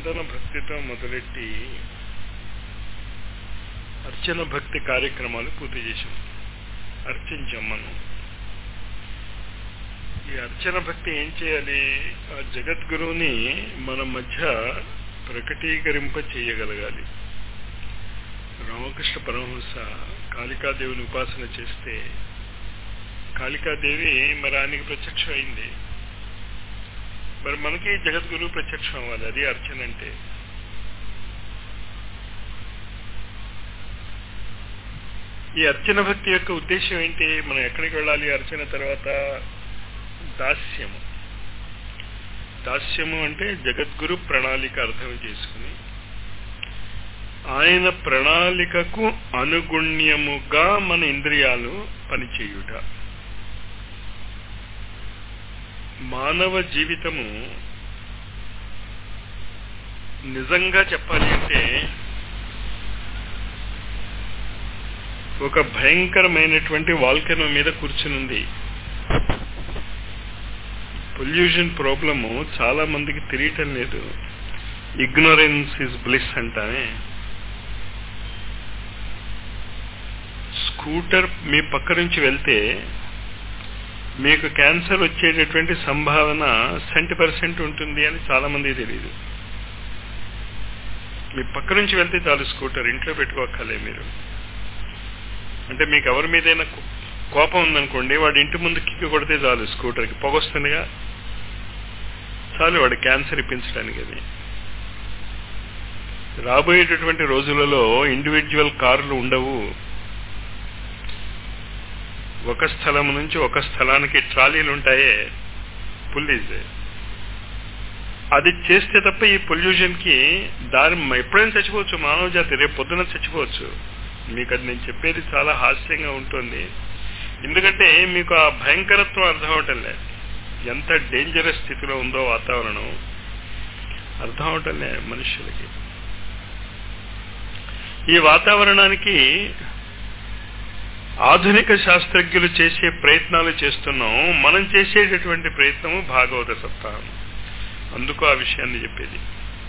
వందన భక్తితో మొదలెట్టి అర్చన భక్తి కార్యక్రమాలు పూర్తి చేశాం అర్చించాం మనం ఈ అర్చన భక్తి ఏం చేయాలి ఆ జగద్గురువుని మన మధ్య ప్రకటీకరింప చేయగలగాలి రామకృష్ణ పరమహంస కాళికాదేవిని ఉపాసన చేస్తే కాళికాదేవి మరి ఆయనకి ప్రత్యక్షం అయింది మరి మనకి జగద్గురువు ప్రత్యక్షం అవ్వాలి అది అర్చన అంటే ఈ అర్చన భక్తి యొక్క ఉద్దేశం ఏంటి మనం ఎక్కడికి వెళ్ళాలి అర్చన తర్వాత దాస్యము దాస్యము అంటే జగద్గురు ప్రణాళిక అర్థం చేసుకుని ఆయన ప్రణాళికకు అనుగుణ్యముగా మన ఇంద్రియాలు పనిచేయుట మానవ జీవితము నిజంగా చెప్పాలి అంటే ఒక భయంకరమైనటువంటి వాల్కనో మీద కూర్చునుంది పొల్యూషన్ ప్రాబ్లము చాలా మందికి తెలియటం లేదు ఇగ్నోరెన్స్ ఇస్ బ్లిస్ అంటానే స్కూటర్ మీ పక్క నుంచి వెళ్తే మీకు క్యాన్సర్ వచ్చేటటువంటి సంభావన సెంట్ పర్సెంట్ ఉంటుంది అని చాలా మంది తెలియదు మీ పక్క నుంచి వెళ్తే చాలు స్కూటర్ ఇంట్లో పెట్టుకోక్కర్లే మీరు అంటే మీకు ఎవరి మీదైనా కోపం ఉందనుకోండి వాడి ఇంటి ముందు కిక్కి కొడితే చాలు స్కూటర్కి పొగొస్తుందిగా చాలు వాడి క్యాన్సర్ ఇప్పించడానికి అది రాబోయేటటువంటి రోజులలో ఇండివిజువల్ కార్లు ఉండవు ఒక స్థలం నుంచి ఒక స్థలానికి ట్రాలీలు ఉంటాయే పుల్లీస్ అది చేస్తే తప్ప ఈ పొల్యూషన్ కి దారి ఎప్పుడైనా చచ్చిపోవచ్చు మానవ జాతి రేపు పొద్దున చచ్చిపోవచ్చు మీకు అది నేను చెప్పేది చాలా హాస్యంగా ఉంటుంది ఎందుకంటే మీకు ఆ భయంకరత్వం అర్థం అవటం లేదు ఎంత డేంజరస్ స్థితిలో ఉందో వాతావరణం అర్థం అవటం లే మనుషులకి ఈ వాతావరణానికి ఆధునిక శాస్త్రజ్ఞులు చేసే ప్రయత్నాలు చేస్తున్నాం మనం చేసేటటువంటి ప్రయత్నము భాగవత సప్తాహం అందుకు ఆ విషయాన్ని చెప్పేది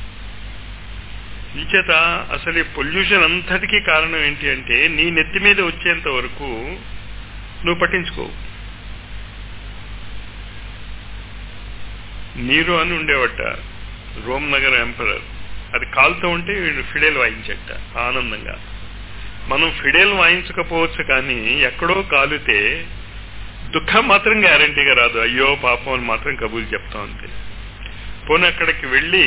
ఇంచేత అసలు ఈ పొల్యూషన్ అంతటికీ కారణం ఏంటి అంటే నీ నెత్తి మీద వచ్చేంత వరకు నువ్వు పట్టించుకోవు నీరు అని ఉండేవట రోమ్ నగర్ ఎంపరర్ అది కాలుతూ ఉంటే వీడు ఫిడేల్ వాయించట ఆనందంగా మనం ఫిడేల్ వాయించకపోవచ్చు కానీ ఎక్కడో కాలితే దుఃఖం మాత్రం గ్యారంటీగా రాదు అయ్యో పాపం అని మాత్రం కబూలు చెప్తాం అంతే పోనీ అక్కడికి వెళ్ళి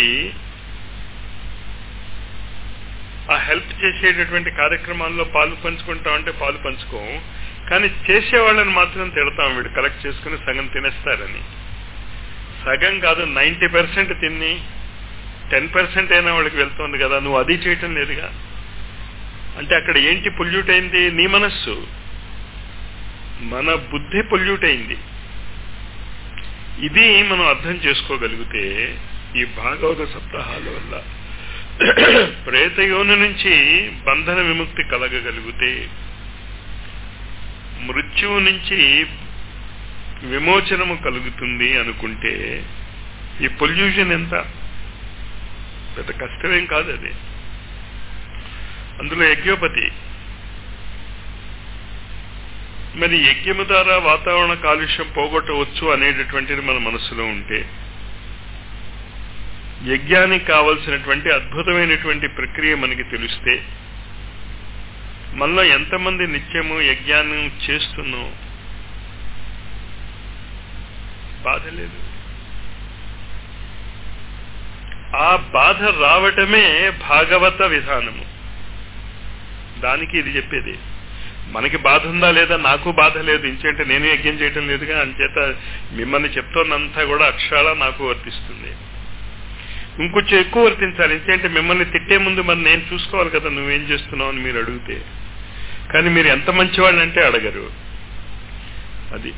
ఆ హెల్ప్ చేసేటటువంటి కార్యక్రమాల్లో పాలు పంచుకుంటాం అంటే పాలు పంచుకోం కానీ చేసేవాళ్ళని మాత్రం తిడతాం వీడు కలెక్ట్ చేసుకుని సగం తినేస్తారని సగం కాదు నైంటీ పర్సెంట్ తిని టెన్ పర్సెంట్ అయినా వాళ్ళకి వెళ్తోంది కదా నువ్వు అది చేయటం లేదుగా అంటే అక్కడ ఏంటి పొల్యూట్ అయింది నీ మనస్సు మన బుద్ధి పొల్యూట్ అయింది ఇది మనం అర్థం చేసుకోగలిగితే ఈ భాగవత సప్తాహాల వల్ల ప్రేతయోని నుంచి బంధన విముక్తి కలగగలిగితే మృత్యువు నుంచి విమోచనము కలుగుతుంది అనుకుంటే ఈ పొల్యూషన్ ఎంత పెద్ద కష్టమేం కాదు అది అందులో యజ్ఞోపతి మరి యజ్ఞము ద్వారా వాతావరణ కాలుష్యం పోగొట్టవచ్చు అనేటటువంటిది మన మనసులో ఉంటే యజ్ఞానికి కావలసినటువంటి అద్భుతమైనటువంటి ప్రక్రియ మనకి తెలిస్తే మనలో ఎంతమంది నిత్యము యజ్ఞాన్ని చేస్తున్నాం బాధ లేదు ఆ బాధ రావటమే భాగవత విధానము దానికి ఇది చెప్పేది మనకి బాధ ఉందా లేదా నాకు బాధ లేదు ఇంచేంటే నేను యజ్ఞం చేయటం లేదుగా అంచేత మిమ్మల్ని చెప్తోన్నంతా కూడా అక్షరాల నాకు వర్తిస్తుంది ఇంకొంచెం ఎక్కువ వర్తించాలి ఇంచేంటే మిమ్మల్ని తిట్టే ముందు మరి నేను చూసుకోవాలి కదా నువ్వేం చేస్తున్నావు అని మీరు అడిగితే కానీ మీరు ఎంత మంచివాళ్ళు అంటే అడగరు అది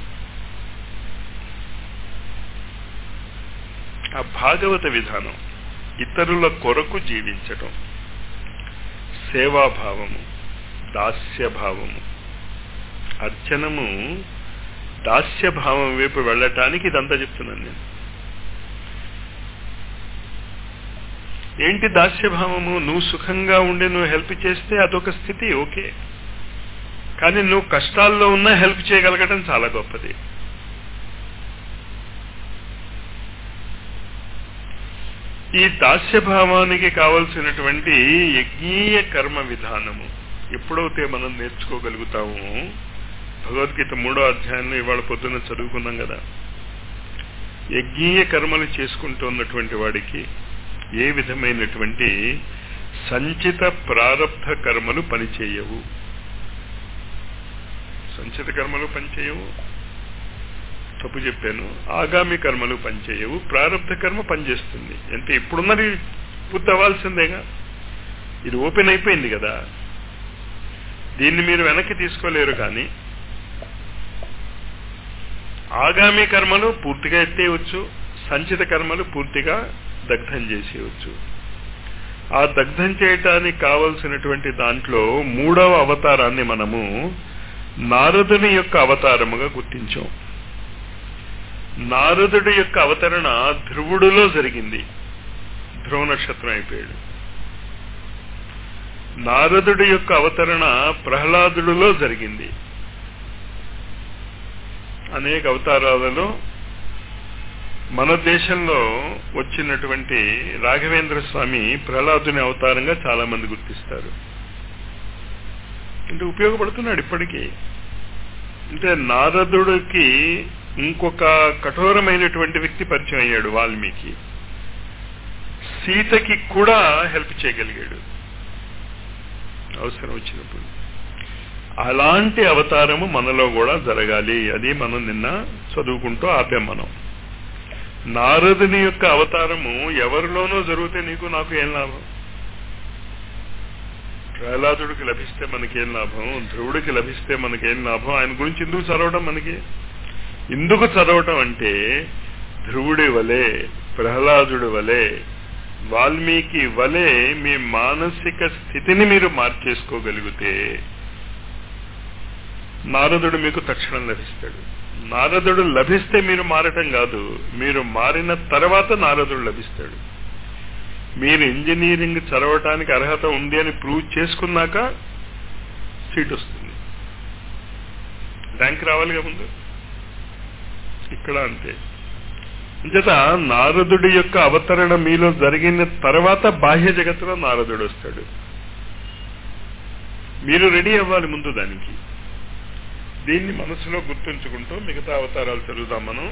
ఆ భాగవత విధానం ఇతరుల కొరకు జీవించటం సేవాభావము దాస్యభావము అర్చనము దాస్యభావం వైపు వెళ్ళటానికి ఇదంతా చెప్తున్నాను నేను ఏంటి దాస్యభావము నువ్వు సుఖంగా ఉండి నువ్వు హెల్ప్ చేస్తే అదొక స్థితి ఓకే కానీ నువ్వు కష్టాల్లో ఉన్నా హెల్ప్ చేయగలగటం చాలా గొప్పది ఈ దాస్యభావానికి కావలసినటువంటి యజ్ఞీయ కర్మ విధానము ఎప్పుడైతే మనం నేర్చుకోగలుగుతామో భగవద్గీత మూడో అధ్యాయంలో ఇవాళ పొద్దున్న చదువుకున్నాం కదా యజ్ఞీయ కర్మలు చేసుకుంటున్నటువంటి వాడికి ఏ విధమైనటువంటి సంచిత ప్రారంభ కర్మలు పనిచేయవు సంచిత కర్మలు పనిచేయవు తప్పు చెప్పాను ఆగామి కర్మలు పనిచేయవు ప్రారంభ కర్మ పనిచేస్తుంది అంటే ఇప్పుడున్నది పూర్తి అవ్వాల్సిందేగా ఇది ఓపెన్ అయిపోయింది కదా దీన్ని మీరు వెనక్కి తీసుకోలేరు కానీ ఆగామి కర్మలు పూర్తిగా ఎత్తేయవచ్చు సంచిత కర్మలు పూర్తిగా దగ్ధం చేసేయవచ్చు ఆ దగ్ధం చేయటానికి కావలసినటువంటి దాంట్లో మూడవ అవతారాన్ని మనము నారదుని యొక్క అవతారముగా గుర్తించాం నారదుడి యొక్క అవతరణ ధ్రువుడులో జరిగింది ధ్రువ నక్షత్రం అయిపోయాడు నారదుడి యొక్క అవతరణ ప్రహ్లాదుడిలో జరిగింది అనేక అవతారాలలో మన దేశంలో వచ్చినటువంటి రాఘవేంద్ర స్వామి ప్రహ్లాదుని అవతారంగా చాలా మంది గుర్తిస్తారు అంటే ఉపయోగపడుతున్నాడు ఇప్పటికీ అంటే నారదుడికి ఇంకొక కఠోరమైనటువంటి వ్యక్తి పరిచయం అయ్యాడు వాల్మీకి సీతకి కూడా హెల్ప్ చేయగలిగాడు అవసరం వచ్చినప్పుడు అలాంటి అవతారము మనలో కూడా జరగాలి అది మనం నిన్న చదువుకుంటూ ఆపాం మనం నారదుని యొక్క అవతారము ఎవరిలోనో జరిగితే నీకు నాకు ఏం లాభం ప్రహ్లాదుడికి లభిస్తే మనకేం లాభం ధ్రువుడికి లభిస్తే మనకేం లాభం ఆయన గురించి ఎందుకు చదవడం మనకి ఎందుకు చదవటం అంటే ధ్రువుడి వలె ప్రహ్లాదుడి వలె వాల్మీకి వలె మీ మానసిక స్థితిని మీరు మార్చేసుకోగలిగితే నారదుడు మీకు తక్షణం లభిస్తాడు నారదుడు లభిస్తే మీరు మారటం కాదు మీరు మారిన తర్వాత నారదుడు లభిస్తాడు మీరు ఇంజనీరింగ్ చదవటానికి అర్హత ఉంది అని ప్రూవ్ చేసుకున్నాక సీట్ వస్తుంది ర్యాంక్ రావాలిగా ముందు ఇక్కడ అంతే అంచేత నారదుడి యొక్క అవతరణ మీలో జరిగిన తర్వాత బాహ్య జగత్తులో నారదుడు వస్తాడు మీరు రెడీ అవ్వాలి ముందు దానికి దీన్ని మనసులో గుర్తుంచుకుంటూ మిగతా అవతారాలు చదువుదాం మనం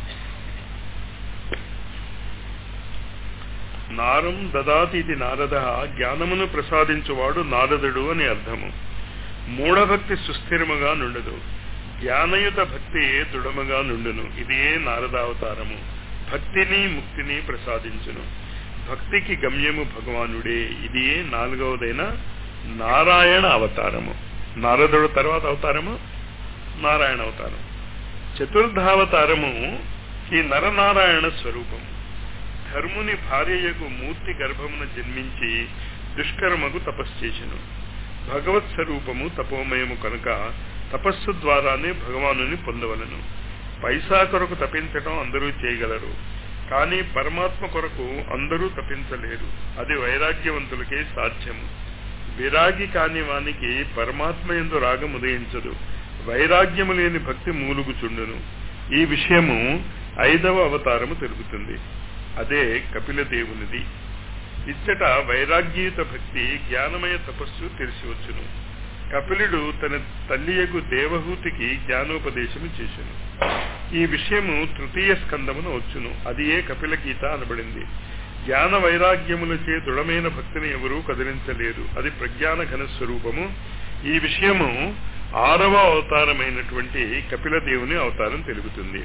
నారం దదాతి ఇది నారద జ్ఞానమును ప్రసాదించువాడు నారదుడు అని అర్థము మూఢభక్తి సుస్థిరముగా నుండదు జ్ఞానయుత భక్తి దృఢముగా నుండును ఇదే నారదావతారము భక్తిని ముక్తిని ప్రసాదించును భక్తికి గమ్యము భగవానుడే ఇది నాలుగవదైన నారాయణ అవతారము నారదుడు తర్వాత అవతారము నారాయణ అవతారం చతుర్థావతారము ఈ నరనారాయణ స్వరూపము ధర్ముని భార్యయకు మూర్తి గర్భమున జన్మించి దుష్కర్మకు తపస్సు చేసెను భగవత్ స్వరూపము తపోమయము కనుక తపస్సు ద్వారానే భగవానుని పొందవలను పైసా కొరకు తపించటం అందరూ చేయగలరు కానీ పరమాత్మ కొరకు అందరూ తపించలేరు అది వైరాగ్యవంతులకే సాధ్యము విరాగి కాని వానికి పరమాత్మ ఎందు రాగం ఉదయించదు వైరాగ్యము లేని భక్తి మూలుగుచుండును ఈ విషయము ఐదవ అవతారము తెలుపుతుంది అదే కపిల దేవునిది ఇచ్చట వైరాగ్యయుత భక్తి జ్ఞానమయ తపస్సు తెలిసివచ్చును కపిలుడు తన తల్లియగు దేవహూతికి జ్ఞానోపదేశము చేసెను ఈ విషయము తృతీయ స్కందమున వచ్చును అది ఏ కపిల గీత అనబడింది జ్ఞాన వైరాగ్యములచే దృఢమైన భక్తిని ఎవరూ కదిలించలేరు అది ప్రజ్ఞాన ఘన స్వరూపము ఈ విషయము ఆరవ అవతారమైనటువంటి కపిల దేవుని అవతారం తెలుపుతుంది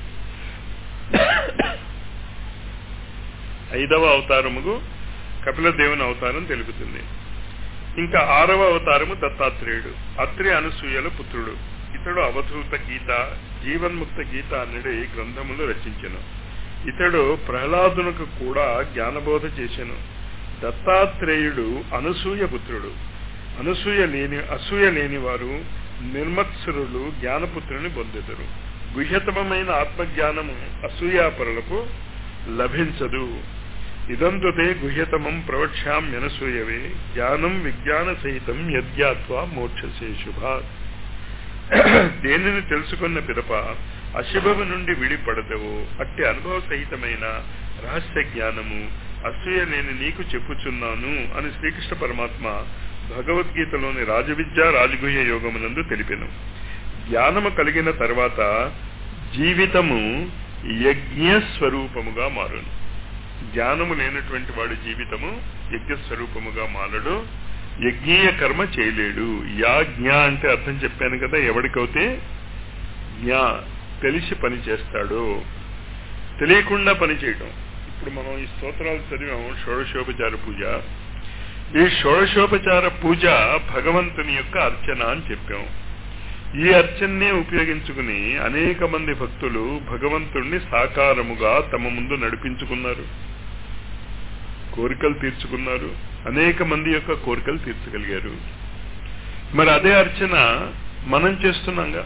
ఐదవ అవతారముగు కపిల దేవుని అవతారం తెలుపుతుంది ఇంకా ఆరవ అవతారము దత్తాత్రేయుడు అత్రి అనసూయల పుత్రుడు ఇతడు అవధూత గీత జీవన్ముక్త గీత అన్నది గ్రంథములు రచించెను ఇతడు ప్రహ్లాదునకు కూడా జ్ఞానబోధ చేసెను దత్తాత్రేయుడు అనసూయ పుత్రుడు అనసూయ లేని అసూయ లేని వారు నిర్మత్సురులు జ్ఞానపుత్రుని పొందెదరు గుహ్యతమైన ఆత్మజ్ఞానము అసూయాపరులకు లభించదు ఇదంతుతే గుహ్యతమం ప్రవక్ష్యామ్యనసూయవే జ్ఞానం విజ్ఞాన సహితం యద్యాత్వా మోక్షసే శుభాత్ దేనిని తెలుసుకున్న పిదప అశుభము నుండి విడిపడదవు అట్టి అనుభవ సహితమైన రహస్య జ్ఞానము అసూయ నేను నీకు చెప్పుచున్నాను అని శ్రీకృష్ణ పరమాత్మ భగవద్గీతలోని రాజవిద్య రాజగుహ్య యోగమునందు తెలిపెను జ్ఞానము కలిగిన తర్వాత జీవితము యజ్ఞ స్వరూపముగా మారును జ్ఞానము లేనటువంటి వాడి జీవితము యజ్ఞ స్వరూపముగా మారడు యజ్ఞీయ కర్మ చేయలేడు యా జ్ఞ అంటే అర్థం చెప్పాను కదా ఎవడికైతే జ్ఞా తెలిసి పని చేస్తాడు తెలియకుండా పని చేయటం ఇప్పుడు మనం ఈ స్తోత్రాలు చదివాము షోడశోపచార పూజ ఈ షోడశోపచార పూజ భగవంతుని యొక్క అర్చన అని చెప్పాం ఈ అర్చన్నే ఉపయోగించుకుని అనేక మంది భక్తులు భగవంతుణ్ణి సాకారముగా తమ ముందు నడిపించుకున్నారు కోరికలు తీర్చుకున్నారు అనేక మంది యొక్క కోరికలు తీర్చగలిగారు మరి అదే అర్చన మనం చేస్తున్నాంగా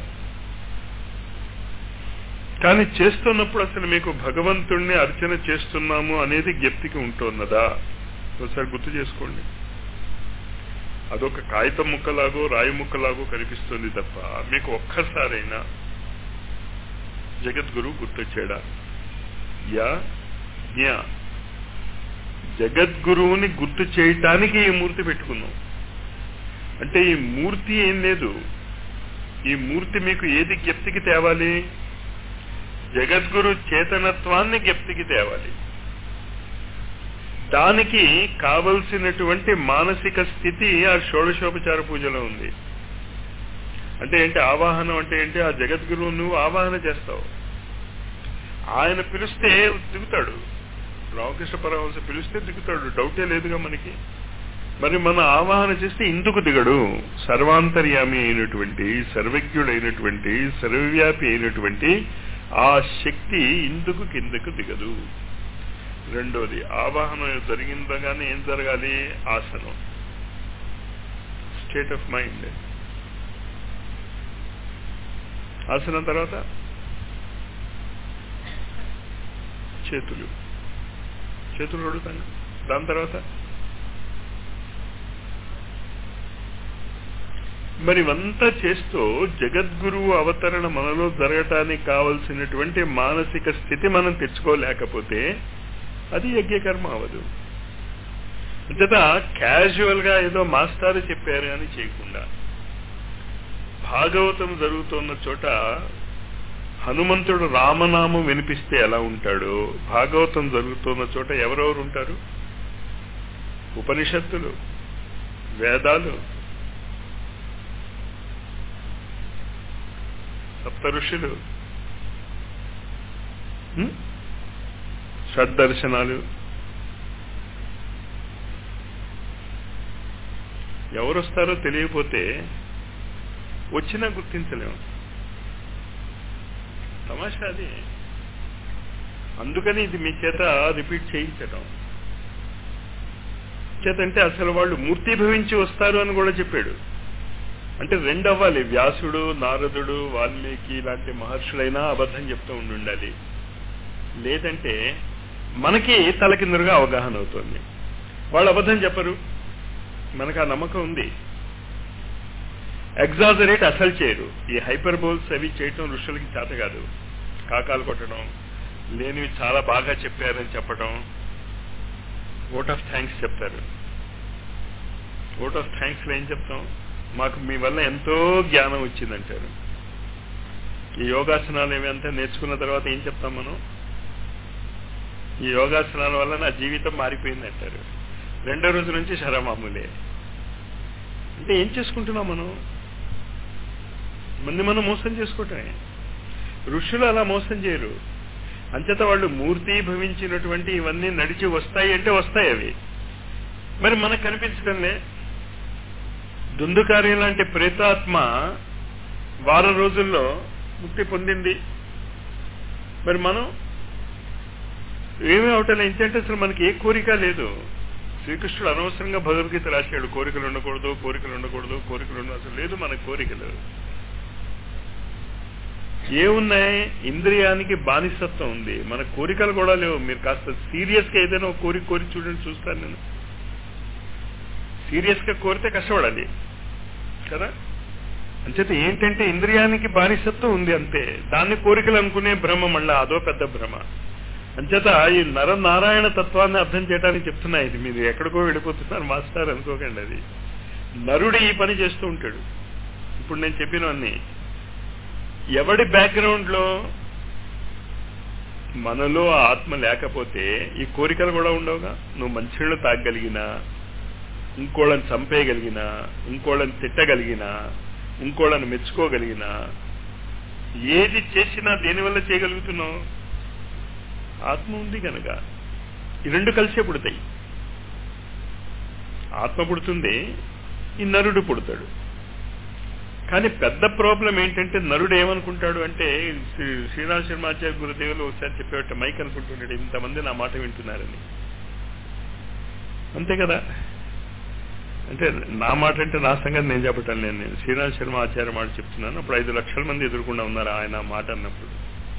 కానీ చేస్తున్నప్పుడు అసలు మీకు భగవంతుణ్ణి అర్చన చేస్తున్నాము అనేది జ్ఞప్తికి ఉంటున్నదా ఒకసారి గుర్తు చేసుకోండి అదొక కాగితం ముక్కలాగో రాయి ముక్కలాగో కనిపిస్తుంది తప్ప మీకు ఒక్కసారైనా జగద్గురు గుర్తొచ్చాడా యా జ్ఞా జగద్గురువుని గుర్తు చేయటానికి ఈ మూర్తి పెట్టుకున్నాం అంటే ఈ మూర్తి ఏం లేదు ఈ మూర్తి మీకు ఏది జ్ఞప్తికి తేవాలి జగద్గురు చేతనత్వాన్ని జ్ఞప్తికి తేవాలి దానికి కావలసినటువంటి మానసిక స్థితి ఆ షోడశోపచార పూజలో ఉంది అంటే ఏంటి ఆవాహనం అంటే ఏంటి ఆ జగద్గురువు నువ్వు ఆవాహన చేస్తావు ఆయన పిలిస్తే దిగుతాడు రామకృష్ణ పరమహంస పిలిస్తే దిగుతాడు డౌటే లేదుగా మనకి మరి మన ఆవాహన చేస్తే ఇందుకు దిగడు సర్వాంతర్యామి అయినటువంటి సర్వజ్ఞుడైనటువంటి సర్వవ్యాపి అయినటువంటి ఆ శక్తి ఇందుకు కిందకు దిగదు రెండోది ఆవాహన జరిగిందగానే ఏం జరగాలి ఆసనం స్టేట్ ఆఫ్ మైండ్ ఆసనం తర్వాత చేతులు చేతులు అడుగుతాను దాని తర్వాత మరి ఇవంతా చేస్తూ జగద్గురువు అవతరణ మనలో జరగటానికి కావలసినటువంటి మానసిక స్థితి మనం తెచ్చుకోలేకపోతే అది యజ్ఞకర్మ అవదు అంతేత క్యాజువల్ గా ఏదో మాస్టారు చెప్పారు అని చేయకుండా భాగవతం జరుగుతున్న చోట హనుమంతుడు రామనామం వినిపిస్తే ఎలా ఉంటాడో భాగవతం జరుగుతున్న చోట ఎవరెవరు ఉంటారు ఉపనిషత్తులు వేదాలు సప్త ఋషులు షడ్దర్శనాలు ఎవరొస్తారో తెలియకపోతే వచ్చినా గుర్తించలేము తమాషా అది అందుకని ఇది మీ చేత రిపీట్ చేయించడం చేతంటే అసలు వాళ్ళు మూర్తిభవించి వస్తారు అని కూడా చెప్పాడు అంటే రెండు అవ్వాలి వ్యాసుడు నారదుడు వాల్మీకి ఇలాంటి మహర్షులైనా అబద్ధం చెప్తూ ఉండి ఉండాలి లేదంటే మనకి తలకిందులుగా అవగాహన అవుతుంది వాళ్ళు అబద్ధం చెప్పరు మనకు ఆ నమ్మకం ఉంది ఎగ్జాజరేట్ అసలు చేయరు ఈ హైపర్ బోల్స్ అవి చేయటం ఋషులకి చేత కాదు కాకాలు కొట్టడం లేనివి చాలా బాగా చెప్పారని చెప్పడం ఓట్ ఆఫ్ థ్యాంక్స్ చెప్తారు ఓట్ ఆఫ్ థ్యాంక్స్ లో ఏం చెప్తాం మాకు మీ వల్ల ఎంతో జ్ఞానం వచ్చిందంటారు ఈ యోగాసనాలు ఏమి అంతా నేర్చుకున్న తర్వాత ఏం చెప్తాం మనం ఈ యోగాసనాల వల్ల నా జీవితం మారిపోయింది అంటారు రెండో రోజు నుంచి శరమామూలే అంటే ఏం చేసుకుంటున్నాం మనం మంది మనం మోసం చేసుకోవటమే ఋషులు అలా మోసం చేయరు అంచేత వాళ్ళు మూర్తి భవించినటువంటి ఇవన్నీ నడిచి వస్తాయి అంటే వస్తాయి అవి మరి మనకు కనిపించడంలే దుందుకార్యం లాంటి ప్రేతాత్మ వారం రోజుల్లో ముక్తి పొందింది మరి మనం ఏమీ అవటం ఏంటంటే అసలు మనకి ఏ కోరిక లేదు శ్రీకృష్ణుడు అనవసరంగా భగవద్గీత రాశాడు కోరికలు ఉండకూడదు కోరికలు ఉండకూడదు కోరికలు ఉండ అసలు లేదు మన కోరికలు ఏమున్నాయి ఇంద్రియానికి బానిసత్వం ఉంది మన కోరికలు కూడా లేవు మీరు కాస్త సీరియస్ గా ఏదైనా ఒక కోరిక కోరి చూడండి చూస్తాను నేను సీరియస్ గా కోరితే కష్టపడాలి కదా అంచేత ఏంటంటే ఇంద్రియానికి బానిసత్వం ఉంది అంతే దాన్ని కోరికలు అనుకునే భ్రమ మళ్ళా అదో పెద్ద భ్రమ అంచేత ఈ నరనారాయణ తత్వాన్ని అర్థం చేయడానికి చెప్తున్నా ఇది మీరు ఎక్కడికో వెళ్ళిపోతున్నారు మాస్టర్ అనుకోకండి అది నరుడు ఈ పని చేస్తూ ఉంటాడు ఇప్పుడు నేను చెప్పినవన్నీ ఎవడి బ్యాక్గ్రౌండ్ లో మనలో ఆ ఆత్మ లేకపోతే ఈ కోరికలు కూడా ఉండవుగా నువ్వు మంచినీళ్ళు తాగగలిగినా ఇంకోళ్ళని చంపేయగలిగినా ఇంకోళ్ళని తిట్టగలిగినా ఇంకోళ్ళని మెచ్చుకోగలిగినా ఏది చేసినా దేనివల్ల చేయగలుగుతున్నావు ఆత్మ ఉంది కనుక ఈ రెండు కలిసే పుడతాయి ఆత్మ పుడుతుంది ఈ నరుడు పుడతాడు కానీ పెద్ద ప్రాబ్లం ఏంటంటే నరుడు ఏమనుకుంటాడు అంటే శ్రీ- శ్రీరామ్ శర్మాచార్య గురుదేవులు ఒకసారి చెప్పేట మైక్ అనుకుంటున్నాడు ఇంతమంది నా మాట వింటున్నారని అంతే కదా అంటే నా మాట అంటే నా సంగతి నేను చెప్పటం లేదు నేను శ్రీరామ్ శర్మ ఆచార్య మాట చెప్తున్నాను అప్పుడు ఐదు లక్షల మంది ఎదుర్కొండా ఉన్నారు ఆయన ఆ మాట అన్నప్పుడు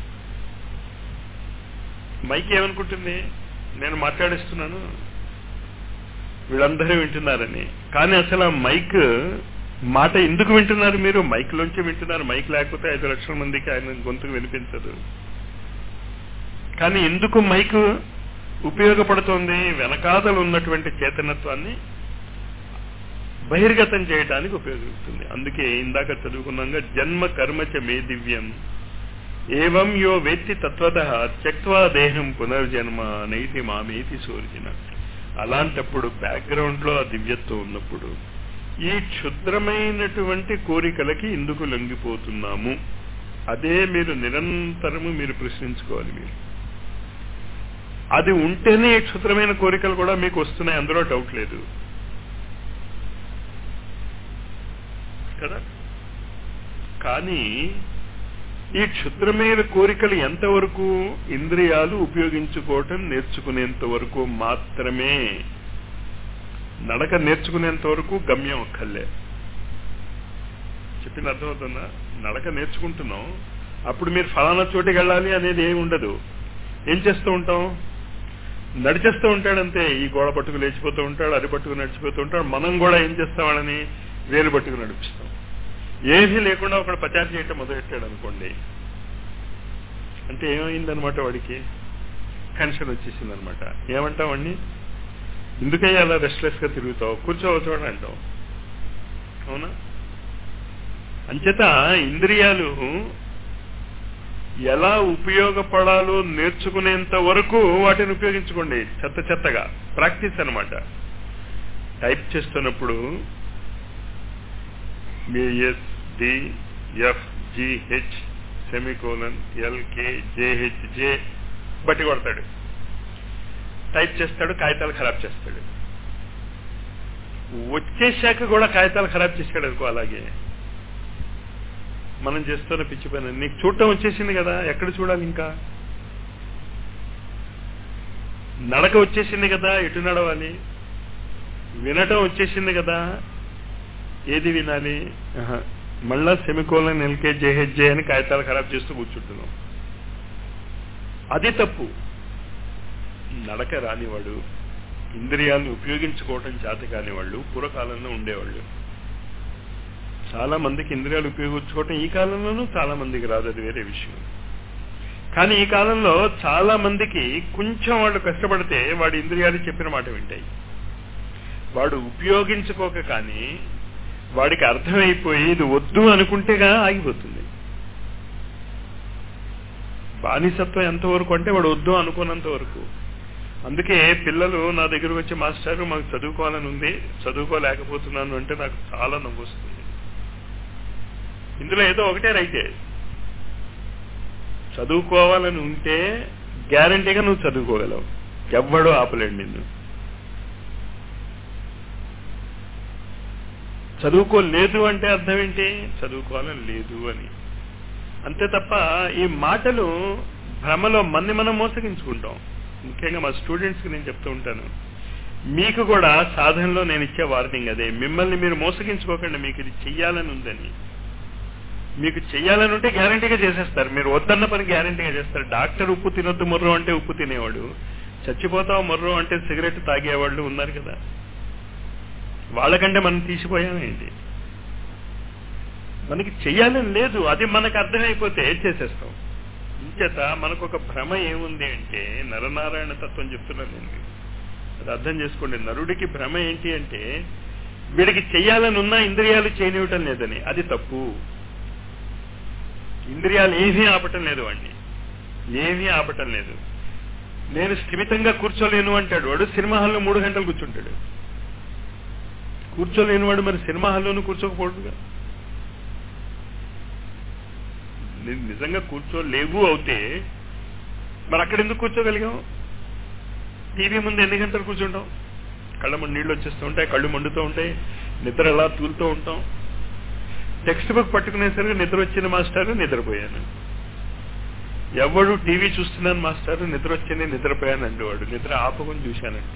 మైక్ ఏమనుకుంటుంది నేను మాట్లాడిస్తున్నాను వీళ్ళందరూ వింటున్నారని కానీ అసలు ఆ మైక్ మాట ఎందుకు వింటున్నారు మీరు మైక్ లోంచి వింటున్నారు మైక్ లేకపోతే ఐదు లక్షల మందికి ఆయన గొంతుకు వినిపించదు కానీ ఎందుకు మైక్ ఉపయోగపడుతోంది వెనకాతలు ఉన్నటువంటి చేతనత్వాన్ని బహిర్గతం చేయడానికి ఉపయోగిస్తుంది అందుకే ఇందాక చదువుకున్నాగా జన్మ కర్మచ మే దివ్యం ఏవం యో వేత్తి తత్వత త్యక్వా దేహం పునర్జన్మ నైతి మామేతి సూర్యన అలాంటప్పుడు బ్యాక్గ్రౌండ్ లో ఆ దివ్యత్వం ఉన్నప్పుడు ఈ క్షుద్రమైనటువంటి కోరికలకి ఎందుకు లొంగిపోతున్నాము అదే మీరు నిరంతరము మీరు ప్రశ్నించుకోవాలి మీరు అది ఉంటేనే ఈ క్షుద్రమైన కోరికలు కూడా మీకు వస్తున్నాయి అందులో డౌట్ లేదు కదా కానీ ఈ క్షుద్రమైన కోరికలు ఎంతవరకు ఇంద్రియాలు ఉపయోగించుకోవటం నేర్చుకునేంత వరకు మాత్రమే నడక నేర్చుకునేంత వరకు గమ్యం ఒక్కర్లే చెప్పింది అర్థమవుతుందా నడక నేర్చుకుంటున్నాం అప్పుడు మీరు ఫలానా చోటికి వెళ్ళాలి అనేది ఏమి ఉండదు ఏం చేస్తూ ఉంటాం నడిచేస్తూ ఉంటాడంతే ఈ గోడ పట్టుకు లేచిపోతూ ఉంటాడు అది పట్టుకు నడిచిపోతూ ఉంటాడు మనం కూడా ఏం చేస్తాం వాళ్ళని వేలు పట్టుకు నడిపిస్తాం ఏమీ లేకుండా ఒకడు పచారు చేయటం మొదలెట్టాడు అనుకోండి అంటే ఏమైందనమాట వాడికి కన్షన్ వచ్చేసింది అనమాట ఏమంటావండి ఎందుకయ్యా అలా రెస్ట్లెస్ గా తిరుగుతావు కూర్చోవచ్చు అంటావు అవునా అంచేత ఇంద్రియాలు ఎలా ఉపయోగపడాలో నేర్చుకునేంత వరకు వాటిని ఉపయోగించుకోండి చెత్త చెత్తగా ప్రాక్టీస్ అనమాట టైప్ చేస్తున్నప్పుడు S D F G H semicolon L K J H J బట్టి కొడతాడు టైప్ చేస్తాడు కాగితాలు ఖరాబ్ చేస్తాడు వచ్చేశాక కూడా కాగితాలు ఖరాబ్ చేశాడు అనుకో అలాగే మనం చేస్తున్న పిచ్చి పని నీకు చూడటం వచ్చేసింది కదా ఎక్కడ చూడాలి ఇంకా నడక వచ్చేసింది కదా ఎటు నడవాలి వినటం వచ్చేసింది కదా ఏది వినాలి ఆహా. మళ్ళా సెమికోలన్ ఎల్కే జేహెచ్జే అని కాగితాలు ఖరాబ్ చేస్తూ కూర్చుంటున్నాం అది తప్పు నడక రానివాడు ఇంద్రియాలను ఉపయోగించుకోవటం చేత కాని వాళ్ళు పూర్వకాలంలో ఉండేవాళ్ళు చాలా మందికి ఇంద్రియాలు ఉపయోగించుకోవటం ఈ కాలంలోనూ చాలా మందికి రాదు అది వేరే విషయం కానీ ఈ కాలంలో చాలా మందికి కొంచెం వాళ్ళు కష్టపడితే వాడి ఇంద్రియాలు చెప్పిన మాట వింటాయి వాడు ఉపయోగించుకోక కానీ వాడికి అర్థమైపోయి ఇది వద్దు అనుకుంటేగా ఆగిపోతుంది బానిసత్వం ఎంతవరకు అంటే వాడు వద్దు అనుకున్నంత వరకు అందుకే పిల్లలు నా దగ్గరకు వచ్చి మాస్టర్ మాకు చదువుకోవాలని ఉంది చదువుకోలేకపోతున్నాను అంటే నాకు చాలా నవ్వు వస్తుంది ఇందులో ఏదో ఒకటే రైతే చదువుకోవాలని ఉంటే గ్యారంటీగా నువ్వు చదువుకోగలవు ఎవ్వడూ ఆపలేడు నిన్ను చదువుకోలేదు అంటే అర్థం ఏంటి చదువుకోవాలని లేదు అని అంతే తప్ప ఈ మాటలు భ్రమలో మన్ని మనం మోసగించుకుంటాం ముఖ్యంగా మా స్టూడెంట్స్కి నేను చెప్తూ ఉంటాను మీకు కూడా సాధనలో నేను ఇచ్చే వార్నింగ్ అదే మిమ్మల్ని మీరు మోసగించుకోకండి మీకు ఇది చెయ్యాలని ఉందని మీకు చెయ్యాలని ఉంటే గ్యారంటీగా చేసేస్తారు మీరు వద్దన్న పని గ్యారంటీగా చేస్తారు డాక్టర్ ఉప్పు తినొద్దు మొర్రు అంటే ఉప్పు తినేవాడు చచ్చిపోతావు మొర్రు అంటే సిగరెట్ తాగేవాళ్ళు ఉన్నారు కదా వాళ్ళకంటే మనం తీసిపోయామేంటి మనకి చెయ్యాలని లేదు అది మనకు అర్థమైపోతే చేసేస్తాం ఇంచేత మనకు ఒక భ్రమ ఏముంది అంటే నరనారాయణ తత్వం చెప్తున్నాను నేను మీకు. అది అర్థం చేసుకోండి నరుడికి భ్రమ ఏంటి అంటే వీడికి చెయ్యాలని ఉన్నా ఇంద్రియాలు చేయనివ్వటం లేదని అది తప్పు ఇంద్రియాలు ఏమీ ఆపటం లేదు వాడిని ఏమీ ఆపటం లేదు నేను స్థిమితంగా కూర్చోలేను అంటాడు వాడు సినిమా హాల్లో మూడు గంటలు కూర్చుంటాడు కూర్చోలేని వాడు మరి సినిమా హాల్లోనూ కూర్చోకపోడుగా ని- నిజంగా కూర్చోలేవు అవుతే మరి అక్కడ ఎందుకు కూర్చోగలిగాం టీవీ ముందు ఎన్ని గంటలు కూర్చుంటాం కళ్ళ ముందు నీళ్ళు వచ్చేస్తూ ఉంటాయి కళ్ళు మండుతూ ఉంటాయి నిద్ర ఎలా తూలుతూ ఉంటాం టెక్స్ట్ బుక్ పట్టుకునేసరికి నిద్ర వచ్చిన మాస్టర్ నిద్రపోయాను ఎవడు టీవీ చూస్తున్నాను మాస్టర్ నిద్ర వచ్చింది నిద్రపోయాను అండేవాడు నిద్ర ఆపకుండా చూశానంటే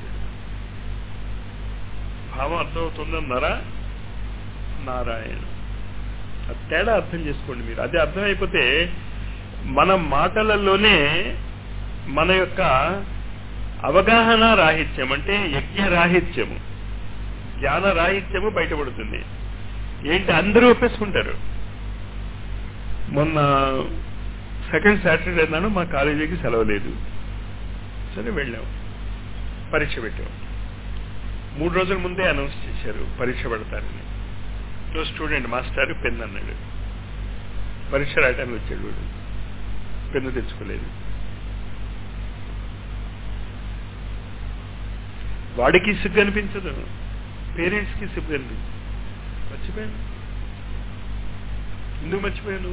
భావం అర్థమవుతుందన్నారా నారాయణ ఆ తేడా అర్థం చేసుకోండి మీరు అది అర్థమైపోతే మన మాటలలోనే మన యొక్క అవగాహన రాహిత్యం అంటే యజ్ఞ రాహిత్యము జ్ఞాన రాహిత్యము బయటపడుతుంది ఏంటి అందరూ ఒప్పేసుకుంటారు మొన్న సెకండ్ సాటర్డే నాడు మా కాలేజీకి సెలవు లేదు సరే వెళ్ళాం పరీక్ష పెట్టాం మూడు రోజుల ముందే అనౌన్స్ చేశారు పరీక్ష పెడతారని ఓ స్టూడెంట్ మాస్టర్ పెన్ అన్నాడు పరీక్ష రాయడానికి వచ్చాడు వాడు పెన్ను తెచ్చుకోలేదు వాడికి సిగ్గు అనిపించదు పేరెంట్స్ కి సిగ్గు అనిపించదు మర్చిపోయాను ఎందుకు మర్చిపోయాను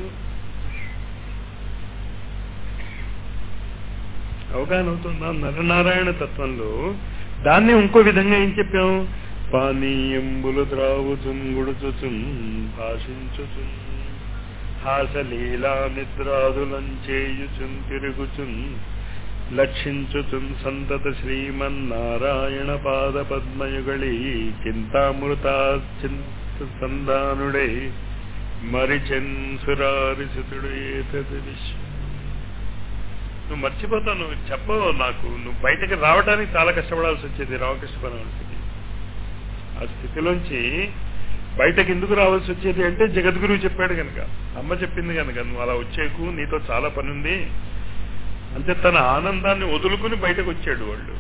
అవగాహన అవుతుందా నరనారాయణ తత్వంలో దాన్ని ఇంకో విధంగా ఏం చెప్పాం పానీయంబులు త్రావుచున్ గుడుచుచున్ భాషించుచున్ హాసలీలా నిద్రాదులం చేయుచున్ తిరుగుచున్ లక్షించుచున్ సంతత శ్రీమన్నారాయణ పాద పద్మయుగళి చింతామృతా చింత సందానుడే మరిచెన్ సురారిసుతుడు ఏతది విశ్వం నువ్వు మర్చిపోతావు నువ్వు చెప్పవు నాకు నువ్వు బయటకు రావడానికి చాలా కష్టపడాల్సి వచ్చేది రామకృష్ణ పరమహంసకి ఆ స్థితిలోంచి బయటకు ఎందుకు రావాల్సి వచ్చేది అంటే జగద్గురువు చెప్పాడు కనుక అమ్మ చెప్పింది కనుక నువ్వు అలా వచ్చేకు నీతో చాలా పని ఉంది అంటే తన ఆనందాన్ని వదులుకుని బయటకు వచ్చాడు వాళ్ళు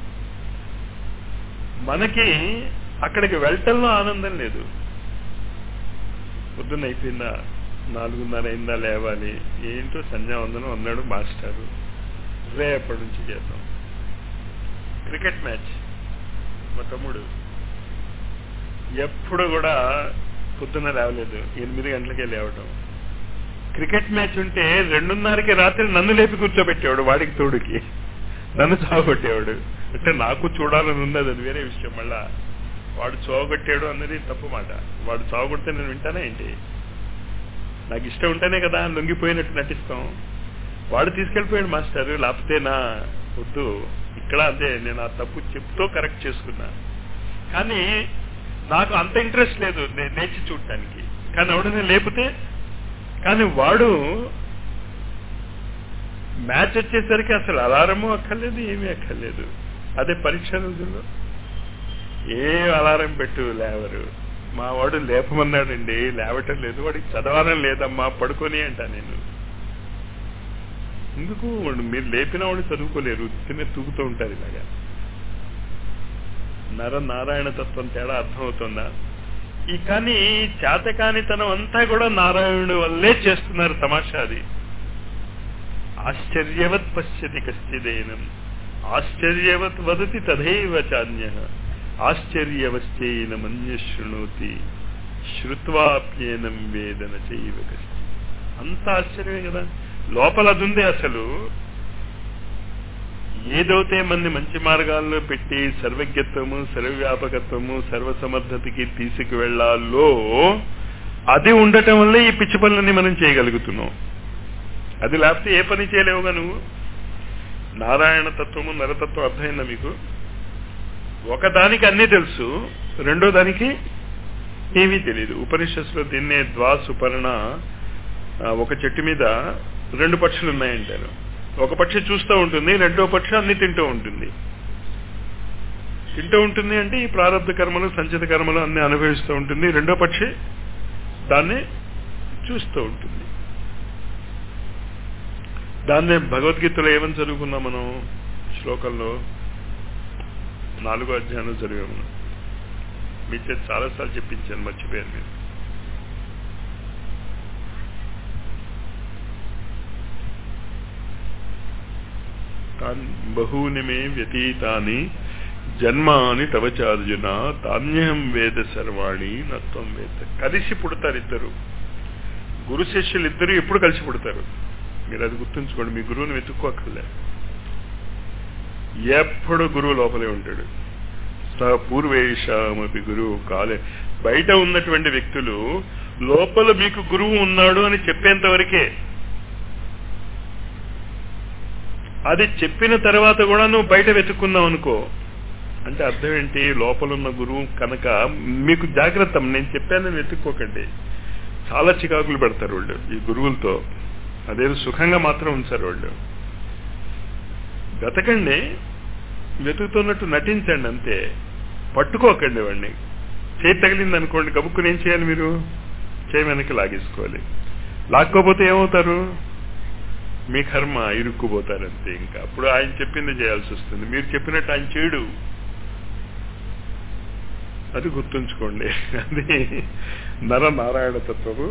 మనకి అక్కడికి వెళ్ళటంలో ఆనందం లేదు పొద్దున్న అయిపోయిందా నాలుగున్నర అయిందా లేవాలి ఏంటో సంధ్యావందనం అన్నాడు మాస్టారు రేపటి నుంచి చేద్దాం క్రికెట్ మ్యాచ్ మా తమ్ముడు ఎప్పుడు కూడా పొద్దున్న లేవలేదు ఎనిమిది గంటలకే లేవటం క్రికెట్ మ్యాచ్ ఉంటే రెండున్నరకి రాత్రి నన్ను లేపి కూర్చోబెట్టేవాడు వాడికి తోడుకి నన్ను చావగొట్టేవాడు అంటే నాకు చూడాలని ఉన్నది అది వేరే విషయం మళ్ళా వాడు చావగొట్టాడు అన్నది తప్పు మాట వాడు చావగొడితే నేను వింటానా ఏంటి నాకు ఇష్టం ఉంటేనే కదా లొంగిపోయినట్టు నటిస్తాం వాడు తీసుకెళ్ళిపోయాడు మాస్టర్ లేకపోతే నా వద్దు ఇక్కడ అదే నేను ఆ తప్పు చెప్తూ కరెక్ట్ చేసుకున్నా కానీ నాకు అంత ఇంట్రెస్ట్ లేదు నే- నేర్చి చూడటానికి కానీ ఎవడనే లేపితే కానీ వాడు మ్యాచ్ వచ్చేసరికి అసలు అలారము అక్కర్లేదు ఏమీ అక్కర్లేదు అదే పరీక్ష రోజుల్లో ఏ అలారం పెట్టు లేవరు మా వాడు లేపమన్నాడండి లేవటం లేదు వాడికి చదవాలని లేదమ్మా పడుకొని అంట నేను ఎందుకు వాడు మీరు లేపిన వాడు చదువుకోలేరు తినే తూగుతూ ఉంటారు ఇలాగా నర నారాయణ తత్వం తేడా అర్థమవుతుందా ఈ కానీ చేతకానితనం అంతా కూడా నారాయణుడి వల్లే చేస్తున్నారు తమాషా అది ఆశ్చర్యవత్ పశ్యతి కశ్చిదేనం ఆశ్చర్యవత్ వదతి తథైవ చాన్య ఆశ్చర్యవశ్చైన మన్య శృణోతి శ్రుత్వాప్యేనం వేదన చైవ కశ్చి అంత ఆశ్చర్యమే కదా లోపల అది ఉంది అసలు ఏదైతే మంది మంచి మార్గాల్లో పెట్టి సర్వజ్ఞత్వము సర్వవ్యాపకత్వము సర్వసమర్థతకి తీసుకువెళ్లాలో అది ఉండటం వల్లే ఈ పిచ్చి పనులన్నీ మనం చేయగలుగుతున్నాం అది లేకపోతే ఏ పని చేయలేవుగా నువ్వు నారాయణ తత్వము నరతత్వం అర్థమైందా మీకు ఒకదానికి అన్నీ తెలుసు రెండో దానికి ఏమీ తెలియదు ఉపనిషత్తులో దీన్నే ద్వాసుపర్ణ ఆ, ఒక చెట్టు మీద రెండు పక్షులు ఉన్నాయంటారు ఒక పక్షి చూస్తూ ఉంటుంది రెండో పక్షి అన్ని తింటూ ఉంటుంది తింటూ ఉంటుంది అంటే ఈ ప్రారంభ కర్మలు సంచిత కర్మలు అన్ని అనుభవిస్తూ ఉంటుంది రెండో పక్షి దాన్ని చూస్తూ ఉంటుంది దాన్నే భగవద్గీతలో ఏమని చదువుకున్నాం మనం శ్లోకంలో నాలుగో అధ్యాయంలో చదివాం మనం మీ చేత చాలాసార్లు చెప్పించాను మర్చిపోయాను మీరు తాన్ బహూని మే వ్యతీతాని జన్మాని తవచార్జున తాన్యహం వేద సర్వాణి నత్వం వేద కలిసి పుడతారు ఇద్దరు గురు శిష్యులు ఇద్దరు ఎప్పుడు కలిసి పుడతారు మీరు అది గుర్తుంచుకోండి మీ గురువుని వెతుక్కోక్కర్లే ఎప్పుడు గురువు లోపలే ఉంటాడు స పూర్వేషామపి గురువు కాలే బయట ఉన్నటువంటి వ్యక్తులు లోపల మీకు గురువు ఉన్నాడు అని చెప్పేంత వరకే అది చెప్పిన తర్వాత కూడా నువ్వు బయట వెతుక్కున్నావు అనుకో అంటే అర్థం ఏంటి లోపల ఉన్న గురువు కనుక మీకు జాగ్రత్త నేను చెప్పానని వెతుక్కోకండి చాలా చికాకులు పెడతారు వాళ్ళు ఈ గురువులతో అదేదో సుఖంగా మాత్రం ఉంచారు వాళ్ళు వెతకండి వెతుకుతున్నట్టు నటించండి అంతే పట్టుకోకండి వాడిని చేతి తగిలింది అనుకోండి గబుక్కుని ఏం చేయాలి మీరు చేయి వెనక్కి లాగేసుకోవాలి లాక్కోపోతే ఏమవుతారు మీ కర్మ ఇరుక్కుపోతారు అంతే ఇంకా అప్పుడు ఆయన చెప్పింది చేయాల్సి వస్తుంది మీరు చెప్పినట్టు ఆయన చేయడు అది గుర్తుంచుకోండి అది నర నారాయణ తత్వము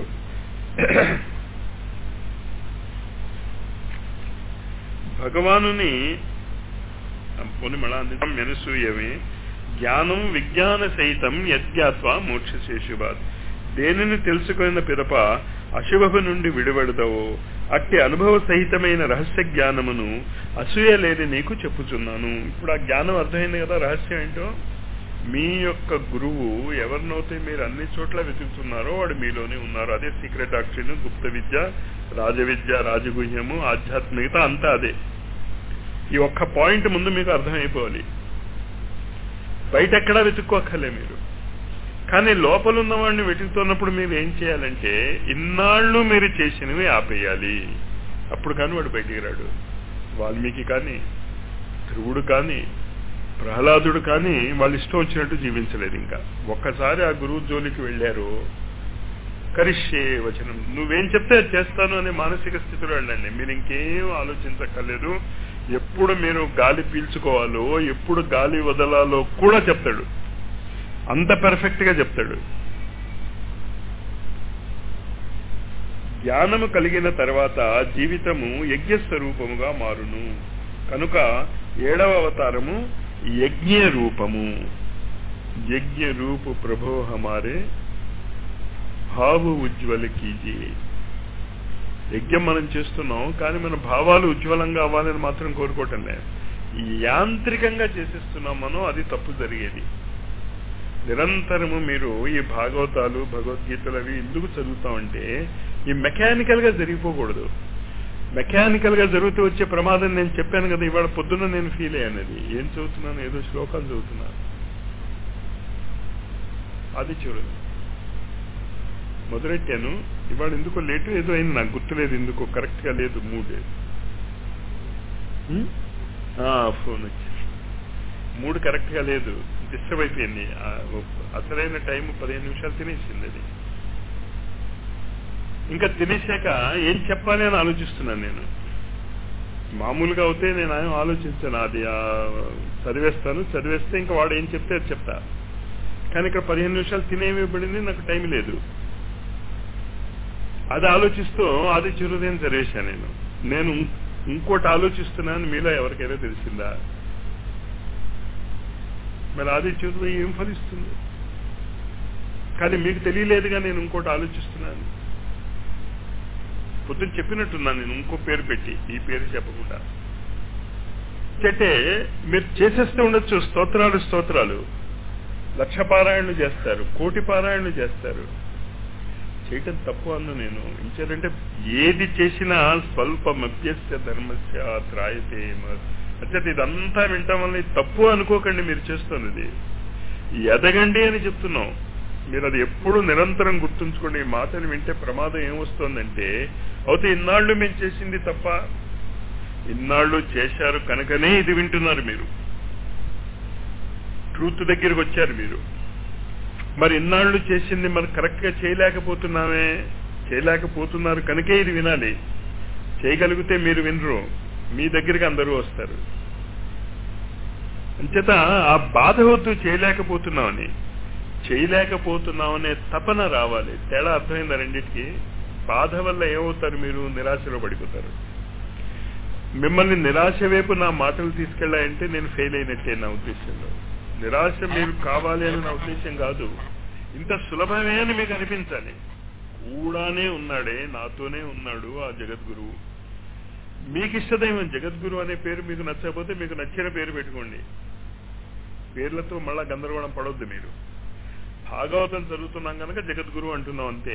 భగవానుని పోని మళ్ళా అందించడం మెనసూయమే జ్ఞానం విజ్ఞాన సహితం యజ్ఞాత్వ మోక్ష శేషుబాద్ దేనిని తెలుసుకున్న పిదప అశుభ నుండి విడిపడతావో అట్టి అనుభవ సహితమైన రహస్య జ్ఞానమును అసూయ లేని నీకు చెప్పుచున్నాను ఇప్పుడు ఆ జ్ఞానం అర్థమైంది కదా రహస్యం ఏంటో మీ యొక్క గురువు ఎవరినైతే మీరు అన్ని చోట్ల వెతుకుతున్నారో వాడు మీలోనే ఉన్నారు అదే సీక్రెట్ డాక్టరీన్ గుప్త విద్య రాజ విద్య రాజగుహ్యము ఆధ్యాత్మికత అంతా అదే ఈ ఒక్క పాయింట్ ముందు మీకు అర్థమైపోవాలి బయట ఎక్కడా వెతుక్కోక్కర్లే మీరు కానీ లోపల ఉన్న వాడిని వెతుకుతున్నప్పుడు మీరు ఏం చేయాలంటే ఇన్నాళ్ళు మీరు చేసినవి ఆపేయాలి అప్పుడు కానీ వాడు బయటికి రాడు వాల్మీకి కానీ ధ్రువుడు కానీ ప్రహ్లాదుడు కానీ వాళ్ళు ఇష్టం వచ్చినట్టు జీవించలేదు ఇంకా ఒక్కసారి ఆ గురువు జోలికి వెళ్ళారు కరిష్యే వచనం నువ్వేం చెప్తే అది చేస్తాను అనే మానసిక స్థితిలో వెళ్ళండి మీరు ఇంకేం ఆలోచించక్కర్లేదు ఎప్పుడు మీరు గాలి పీల్చుకోవాలో ఎప్పుడు గాలి వదలాలో కూడా చెప్తాడు అంత పెర్ఫెక్ట్ గా చెప్తాడు జ్ఞానము కలిగిన తర్వాత జీవితము యజ్ఞ స్వరూపముగా మారును కనుక ఏడవ అవతారము యజ్ఞ రూపము యజ్ఞ రూపు ప్రభో హమారే భావు ఉజ్వల కీజీ యజ్ఞం మనం చేస్తున్నాం కానీ మన భావాలు ఉజ్వలంగా అవ్వాలని మాత్రం కోరుకోవటం లేదు యాంత్రికంగా చేసేస్తున్నాం మనం అది తప్పు జరిగేది నిరంతరము మీరు ఈ భాగవతాలు భగవద్గీతలు అవి ఎందుకు చదువుతామంటే ఈ మెకానికల్ గా జరిగిపోకూడదు మెకానికల్ గా జరుగుతూ వచ్చే ప్రమాదం నేను చెప్పాను కదా ఇవాళ పొద్దున్న నేను ఫీల్ అయ్యానది ఏం చదువుతున్నాను ఏదో శ్లోకాలు చదువుతున్నాను అది చూడదు మొదలెట్టాను ఇవాళ ఎందుకో లేటు ఏదో అయింది నాకు గుర్తులేదు ఎందుకో కరెక్ట్ గా లేదు మూడే ఫోన్ వచ్చి మూడు కరెక్ట్ గా లేదు డిస్టర్బ్ అయిపోయింది ఆ, అసలైన టైం పదిహేను నిమిషాలు తినేసింది అది ఇంకా తినేశాక ఏం చెప్పాలి అని ఆలోచిస్తున్నాను నేను మామూలుగా అవుతే నేను ఏం ఆలోచించాను అది ఆ, చదివేస్తాను చదివేస్తే ఇంకా వాడు ఏం చెప్తే అది చెప్తా కానీ ఇక్కడ పదిహేను నిమిషాలు తినేమిబడింది నాకు టైం లేదు అది ఆలోచిస్తూ అది చిరుదేం చదివేశాను నేను నేను ఇంకోటి ఆలోచిస్తున్నాను మీలో ఎవరికైనా తెలిసిందా మరి అది చిరుదు ఏం ఫలిస్తుంది కానీ మీకు తెలియలేదుగా నేను ఇంకోటి ఆలోచిస్తున్నాను పొద్దున్న చెప్పినట్టున్నాను నేను ఇంకో పేరు పెట్టి ఈ పేరు చెప్పకుండా అంటే మీరు చేసేస్తూ ఉండొచ్చు స్తోత్రాలు స్తోత్రాలు లక్ష పారాయణలు చేస్తారు కోటి పారాయణలు చేస్తారు చేయటం తప్పు అన్ను నేను ఇంకేంటంటే ఏది చేసినా స్వల్ప మధ్యస్థ ధర్మస్య త్రాయతే అంటే ఇదంతా వింటాం వల్ల ఇది తప్పు అనుకోకండి మీరు చేస్తున్నది ఎదగండి అని చెప్తున్నాం మీరు అది ఎప్పుడు నిరంతరం గుర్తుంచుకోండి ఈ మాటలు వింటే ప్రమాదం ఏమొస్తుందంటే అయితే ఇన్నాళ్ళు మేము చేసింది తప్ప ఇన్నాళ్ళు చేశారు కనుకనే ఇది వింటున్నారు మీరు ట్రూత్ దగ్గరికి వచ్చారు మీరు మరి ఇన్నాళ్ళు చేసింది మనం కరెక్ట్ గా చేయలేకపోతున్నామే చేయలేకపోతున్నారు కనుకే ఇది వినాలి చేయగలిగితే మీరు వినరు మీ దగ్గరికి అందరూ వస్తారు అంచేత ఆ బాధ వద్దు చేయలేకపోతున్నామని చేయలేకపోతున్నామనే తపన రావాలి తేడా అర్థమైందా రెండింటికి బాధ వల్ల ఏమవుతారు మీరు నిరాశలో పడిపోతారు మిమ్మల్ని నిరాశ వైపు నా మాటలు తీసుకెళ్ళాయంటే నేను ఫెయిల్ అయినట్టే నా ఉద్దేశంలో నిరాశ మీరు కావాలి అని నా ఉద్దేశం కాదు ఇంత సులభమే అని మీకు అనిపించాలి కూడానే ఉన్నాడే నాతోనే ఉన్నాడు ఆ జగద్గురువు మీకు ఇష్టదైవం జగద్గురు అనే పేరు మీకు నచ్చకపోతే మీకు నచ్చిన పేరు పెట్టుకోండి పేర్లతో మళ్ళా గందరగోళం పడొద్దు మీరు భాగవతం చదువుతున్నాం కనుక జగద్గురు అంటున్నాం అంతే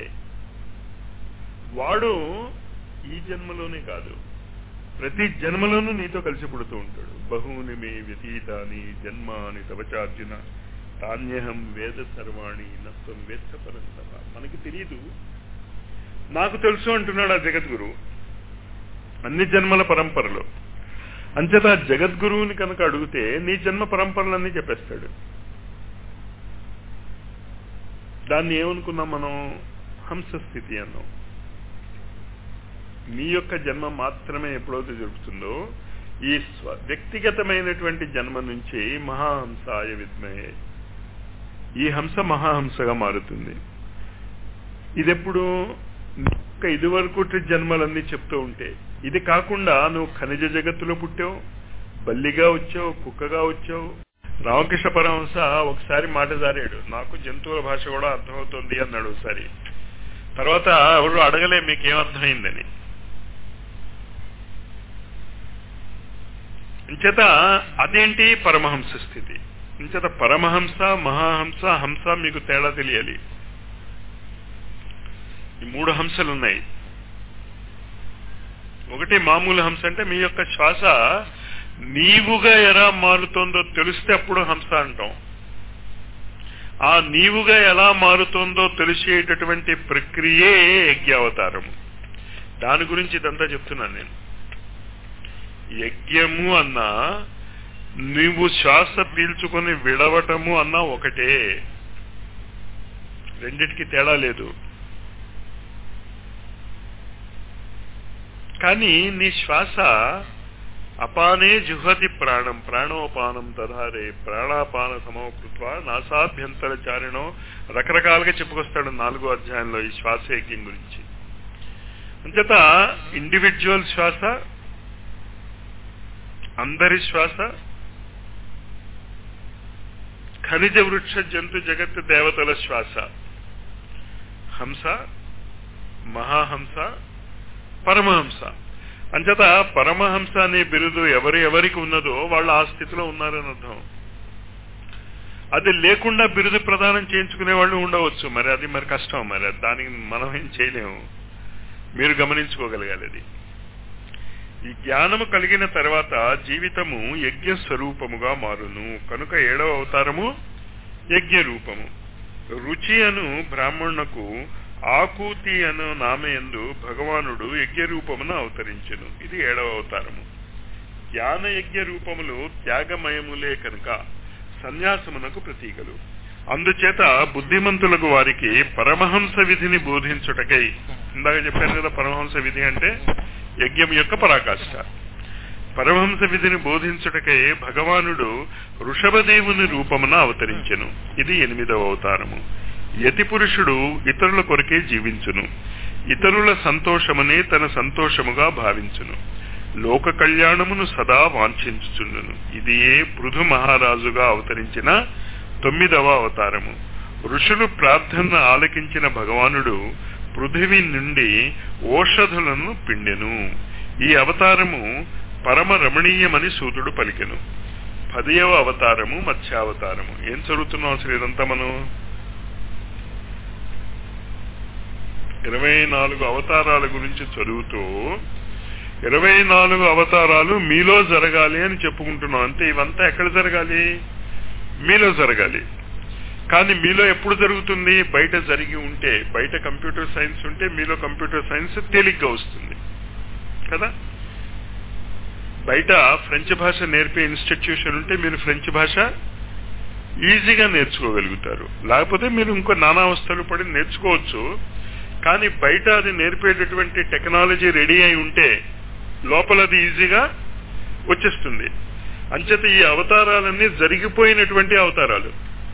వాడు ఈ జన్మలోనే కాదు ప్రతి జన్మలోనూ నీతో కలిసి పుడుతూ ఉంటాడు బహూని మే వ్యతీతాని జన్మాని తవచార్జున తాన్యహం వేద సర్వాణి నత్వం వేత్త పరంతప మనకి తెలియదు నాకు తెలుసు అంటున్నాడు ఆ జగద్గురు అన్ని జన్మల పరంపరలో అంచేత జగద్గురువుని కనుక అడిగితే నీ జన్మ పరంపరలన్నీ చెప్పేస్తాడు దాన్ని ఏమనుకున్నాం మనం హంస స్థితి అన్నాం మీ యొక్క జన్మ మాత్రమే ఎప్పుడైతే జరుగుతుందో ఈ స్వ వ్యక్తిగతమైనటువంటి జన్మ నుంచి మహాహంసాయ విద్మయే ఈ హంస మహాహంసగా మారుతుంది ఇదెప్పుడు ఇంకా ఇదివరకు జన్మలన్నీ చెప్తూ ఉంటే ఇది కాకుండా నువ్వు ఖనిజ జగత్తులో పుట్టావు బల్లిగా వచ్చావు కుక్కగా వచ్చావు రామకృష్ణ పరమహంస ఒకసారి మాట జారాడు నాకు జంతువుల భాష కూడా అర్థమవుతుంది అన్నాడు ఒకసారి తర్వాత ఎవరు అడగలే మీకేం అర్థమైందని ఇంచేత అదేంటి పరమహంస స్థితి ఇంచేత పరమహంస మహాహంస హంస మీకు తేడా తెలియాలి ఈ మూడు హంసలు ఉన్నాయి ఒకటి మామూలు హంస అంటే మీ యొక్క శ్వాస నీవుగా ఎలా మారుతోందో తెలిస్తే అప్పుడు హంస అంటాం ఆ నీవుగా ఎలా మారుతోందో తెలిసేటటువంటి ప్రక్రియే యజ్ఞావతారము దాని గురించి ఇదంతా చెప్తున్నాను నేను యజ్ఞము అన్నా నువ్వు శ్వాస పీల్చుకొని విడవటము అన్నా ఒకటే రెండిటికి తేడా లేదు కానీ నీ శ్వాస అపానే జుహతి ప్రాణం ప్రాణోపానం తధారే ప్రాణాపాన సమకృత్వ నాసాభ్యంతర చారిణో రకరకాలుగా చెప్పుకొస్తాడు నాలుగో అధ్యాయంలో ఈ శ్వాస యజ్ఞం గురించి అంచేత ఇండివిజువల్ శ్వాస అందరి శ్వాస ఖనిజ వృక్ష జంతు జగత్ దేవతల శ్వాస హంస మహాహంస పరమహంస అంచేత పరమహంస అనే బిరుదు ఎవరు ఎవరికి ఉన్నదో వాళ్ళు ఆ స్థితిలో ఉన్నారని అర్థం అది లేకుండా బిరుదు ప్రదానం చేయించుకునే వాళ్ళు ఉండవచ్చు మరి అది మరి కష్టం మరి దానికి మనం ఏం చేయలేము మీరు గమనించుకోగలగాలి అది ఈ జ్ఞానము కలిగిన తర్వాత జీవితము యజ్ఞ స్వరూపముగా మారును కనుక ఏడవ అవతారము యజ్ఞ రూపము రుచి అను బ్రాహ్మణునకు ఆకూతి అను నామయందు భగవానుడు యజ్ఞ రూపమున అవతరించెను ఇది ఏడవ అవతారము జ్ఞాన యజ్ఞ రూపములు త్యాగమయములే కనుక సన్యాసమునకు ప్రతీకలు అందుచేత బుద్ధిమంతులకు వారికి పరమహంస విధిని బోధించుటకై ఇందాక చెప్పాను కదా పరమహంస విధి అంటే యజ్ఞం యొక్క పరాకాష్ట పరమహంస విధిని బోధించుటకై భగవానుడు వృషభదేవుని రూపమున అవతరించెను ఇది ఎనిమిదవ అవతారము యతి పురుషుడు ఇతరుల కొరకే జీవించును ఇతరుల సంతోషమునే తన సంతోషముగా భావించును లోక కళ్యాణమును సదా వాంఛించుచుండును ఇది ఏ పృథు మహారాజుగా అవతరించిన తొమ్మిదవ అవతారము ఋషులు ప్రార్థన ఆలకించిన భగవానుడు పృథివీ నుండి ఓషధులను పిండెను ఈ అవతారము పరమ రమణీయమని సూతుడు పలికెను పదవ అవతారము మత్స్యావతారము ఏం చదువుతున్నాం అసలు ఇదంతా మనం ఇరవై నాలుగు అవతారాల గురించి చదువుతూ ఇరవై నాలుగు అవతారాలు మీలో జరగాలి అని చెప్పుకుంటున్నాం అంతే ఇవంతా ఎక్కడ జరగాలి మీలో జరగాలి కానీ మీలో ఎప్పుడు జరుగుతుంది బయట జరిగి ఉంటే బయట కంప్యూటర్ సైన్స్ ఉంటే మీలో కంప్యూటర్ సైన్స్ తేలిగ్గా వస్తుంది కదా బయట ఫ్రెంచ్ భాష నేర్పే ఇన్స్టిట్యూషన్ ఉంటే మీరు ఫ్రెంచ్ భాష ఈజీగా నేర్చుకోగలుగుతారు లేకపోతే మీరు ఇంకో నానావస్థలు పడి నేర్చుకోవచ్చు కానీ బయట అది నేర్పేటటువంటి టెక్నాలజీ రెడీ అయి ఉంటే లోపల అది ఈజీగా వచ్చేస్తుంది అంచేత ఈ అవతారాలన్నీ జరిగిపోయినటువంటి అవతారాలు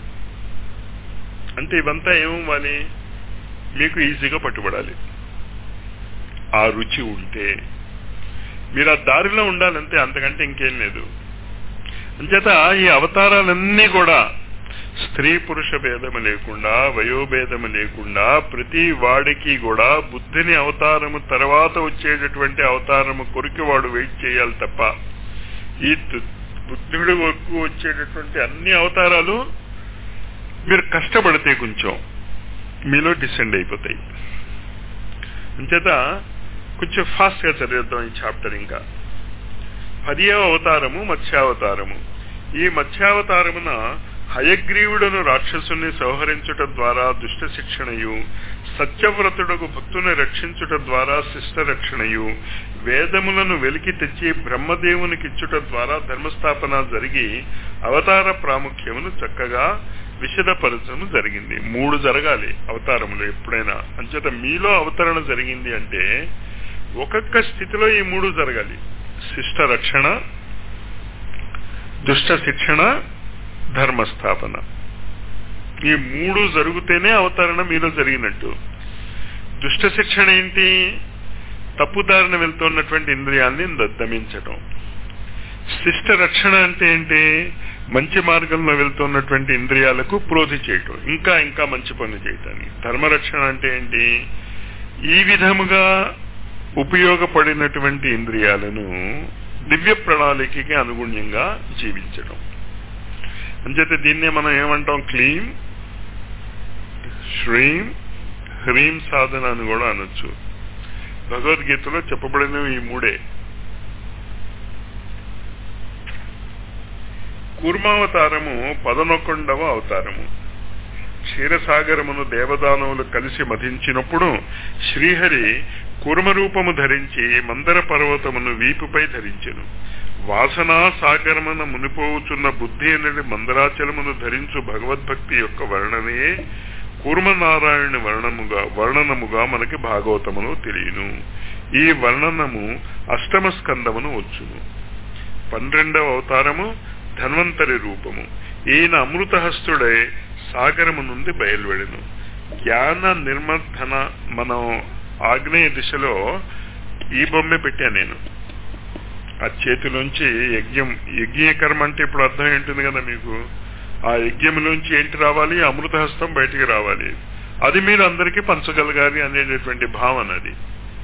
అంటే ఇవంతా ఏమవ్వాలి మీకు ఈజీగా పట్టుబడాలి ఆ రుచి ఉంటే మీరు ఆ దారిలో ఉండాలంటే అంతకంటే ఇంకేం లేదు అంచేత ఈ అవతారాలన్నీ కూడా స్త్రీ పురుష భేదము లేకుండా వయోభేదము లేకుండా ప్రతి వాడికి కూడా బుద్ధిని అవతారము తర్వాత వచ్చేటటువంటి అవతారము కొరికి వాడు వెయిట్ చేయాలి తప్ప ఈ బుద్ధుడి వరకు వచ్చేటటువంటి అన్ని అవతారాలు మీరు కష్టపడితే కొంచెం మీలో డిసెండ్ అయిపోతాయి అంచేత కొంచెం ఫాస్ట్ గా చదివేద్దాం ఈ చాప్టర్ ఇంకా పదియవ అవతారము మత్స్యావతారము ఈ మత్స్యావతారమున హయగ్రీవుడను రాక్షసుని సంహరించుట ద్వారా దుష్ట శిక్షణయు సత్యవ్రతుడకు భక్తుని రక్షించుట ద్వారా శిష్ట రక్షణయు వేదములను వెలికి తెచ్చి బ్రహ్మదేవునికిచ్చుట ద్వారా ధర్మస్థాపన జరిగి అవతార ప్రాముఖ్యమును చక్కగా విశదపరచము జరిగింది మూడు జరగాలి అవతారములు ఎప్పుడైనా అంచేత మీలో అవతరణ జరిగింది అంటే ఒక్కొక్క స్థితిలో ఈ మూడు జరగాలి శిష్ట రక్షణ దుష్ట శిక్షణ ధర్మస్థాపన ఈ మూడు జరిగితేనే అవతరణ మీలో జరిగినట్టు దుష్ట శిక్షణ ఏంటి తప్పుదారిన వెళ్తున్నటువంటి ఇంద్రియాల్ని దమించటం శిష్ట రక్షణ అంటే ఏంటి మంచి మార్గంలో వెళ్తున్నటువంటి ఇంద్రియాలకు ప్రోధి చేయటం ఇంకా ఇంకా మంచి పనులు చేయటానికి ధర్మరక్షణ అంటే ఏంటి ఈ విధముగా ఉపయోగపడినటువంటి ఇంద్రియాలను దివ్య ప్రణాళికకి అనుగుణ్యంగా జీవించడం అంచేత దీన్నే మనం ఏమంటాం క్లీం శ్రీం హ్రీం సాధన అని కూడా అనొచ్చు భగవద్గీతలో చెప్పబడినవి ఈ మూడే కూర్మావతారము పదనొకొండవ అవతారము క్షీరసాగరమును దేవదానవులు కలిసి మధించినప్పుడు శ్రీహరి కూర్మరూపము ధరించి మందర పర్వతమును వీపుపై ధరించెను వాసనా సాగరమున మునిపోవుచున్న బుద్ధి అనేది మందరాచలమును ధరించు భగవద్భక్తి యొక్క వర్ణనయే కూర్మనారాయణ వర్ణముగా వర్ణనముగా మనకి భాగవతమును తెలియను ఈ వర్ణనము అష్టమ స్కందమును వచ్చును పన్నెండవ అవతారము ధన్వంతరి రూపము ఈయన అమృతహస్తుడై సాగరము నుండి బయలువెడను జ్ఞాన నిర్మర్ధన మనం ఆగ్నేయ దిశలో ఈ బొమ్మ పెట్టాను నేను ఆ చేతిలోంచి యజ్ఞం యజ్ఞీకర్మ అంటే ఇప్పుడు అర్థం ఏంటుంది కదా మీకు ఆ యజ్ఞంలోంచి ఏంటి రావాలి అమృతహస్తం బయటికి రావాలి అది మీరు అందరికీ పంచగలగాలి అనేటటువంటి భావన అది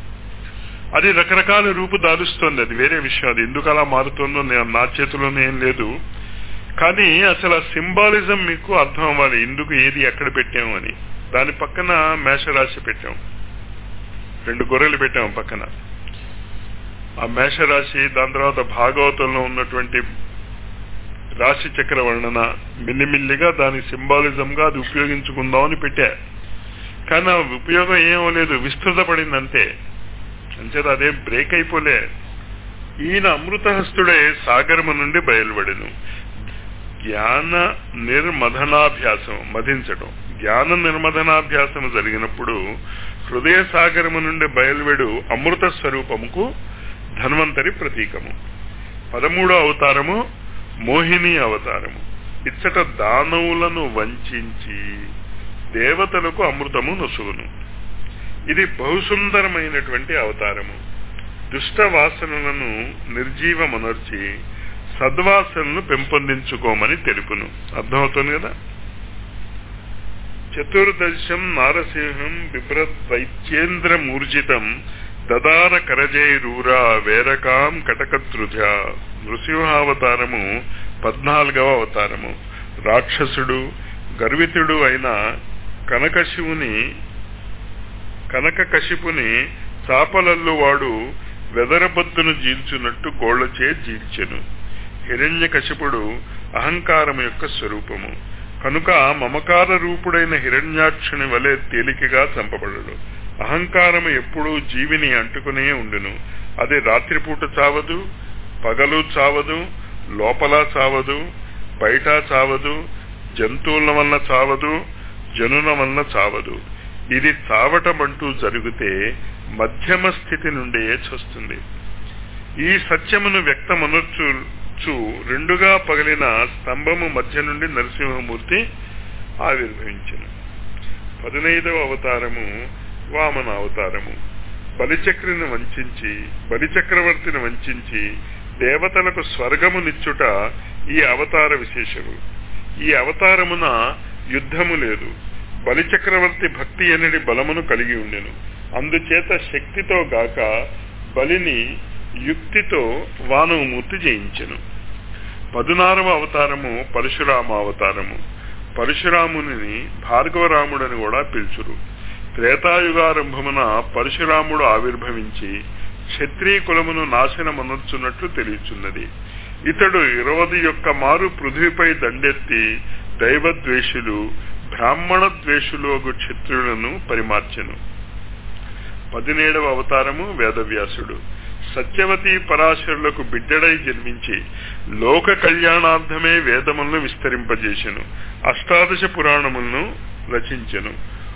అది రకరకాల రూపు దారుస్తోంది అది వేరే విషయం అది ఎందుకు అలా మారుతుందో నా చేతిలోనే ఏం లేదు కానీ అసలు ఆ సింబాలిజం మీకు అర్థం అవ్వాలి ఎందుకు ఏది ఎక్కడ పెట్టాము అని దాని పక్కన మేషరాశి పెట్టాం రెండు గొర్రెలు పెట్టాం పక్కన ఆ మేషరాశి దాని తర్వాత భాగవతంలో ఉన్నటువంటి రాశి చక్ర వర్ణన మిల్లిమిల్లిగా దాని సింబాలిజం గా అది ఉపయోగించుకుందామని పెట్టా కానీ ఆ ఉపయోగం ఏమలేదు విస్తృతపడిందంతే అంచేత అదేం బ్రేక్ అయిపోలే ఈయన అమృతహస్తుడే సాగరము నుండి బయలుపడెను జ్ఞాన నిర్మధనాభ్యాసం మధించడం జ్ఞాన నిర్మధనాభ్యాసం జరిగినప్పుడు హృదయ సాగరము నుండి బయలువెడు అమృత స్వరూపముకు ధన్వంతరి ప్రతీకము పదమూడో అవతారము మోహిని అవతారము ఇచ్చట దానవులను వంచి దేవతలకు అమృతము నొసుగును ఇది బహుసుందరమైనటువంటి అవతారము దుష్ట వాసనలను నిర్జీవమనర్చి సద్వాసనను పెంపొందించుకోమని తెలుపును అర్థమవుతుంది కదా చతుర్దశం నారసింహం బిభ్రత్ వైద్యేంద్ర మూర్జితం దదార కరజైరూరా వేరకాం కటకతృజ నృసింహావతారము పద్నాలుగవ అవతారము రాక్షసుడు గర్వితుడు అయిన కనకశివుని కనక కశిపుని చాపలల్లు వాడు వెదరబద్దును జీల్చున్నట్టు గోళ్లచే జీల్చెను హిరణ్య కశిపుడు అహంకారము యొక్క స్వరూపము కనుక మమకార రూపుడైన హిరణ్యాక్షుని వలె తేలికగా చంపబడడు అహంకారము ఎప్పుడూ జీవిని అంటుకునే ఉండును అది రాత్రిపూట చావదు పగలు చావదు లోపల చావదు బయట చావదు జంతువుల వల్ల చావదు జనుల వల్ల చావదు ఇది చావటం అంటూ జరిగితే మధ్యమ స్థితి నుండే చస్తుంది ఈ సత్యమును వ్యక్తమనొచ్చు రెండుగా పగిలిన స్తంభము మధ్య నుండి నరసింహమూర్తి ఆవిర్భవించను పదినైదవ అవతారము వామన అవతారము బలిచక్రిని వంచించి బలిచక్రవర్తిని వంచించి దేవతలకు స్వర్గమునిచ్చుట ఈ అవతార విశేషము ఈ అవతారమున యుద్ధము లేదు బలిచక్రవర్తి భక్తి అనేది బలమును కలిగి ఉండెను అందుచేత శక్తితో గాక బలిని యుక్తితో వానవమూర్తి జయించెను పదునారవ అవతారము పరశురామ అవతారము పరశురాముని భార్గవరాముడని కూడా పిలుచురు త్రేతాయుగారంభమున పరశురాముడు ఆవిర్భవించి క్షత్రియ కులమును నాశనమనొచ్చున్నట్లు తెలియచున్నది ఇతడు ఇరవది యొక్క మారు పృథ్వీపై దండెత్తి దైవద్వేషులు బ్రాహ్మణ ద్వేషులు క్షత్రులను పరిమార్చెను పదిహేడవ అవతారము వేదవ్యాసుడు సత్యవతి పరాశరులకు బిడ్డడై జన్మించి లోక కళ్యాణార్థమే వేదములను విస్తరింపజేసెను అష్టాదశ పురాణములను రచించెను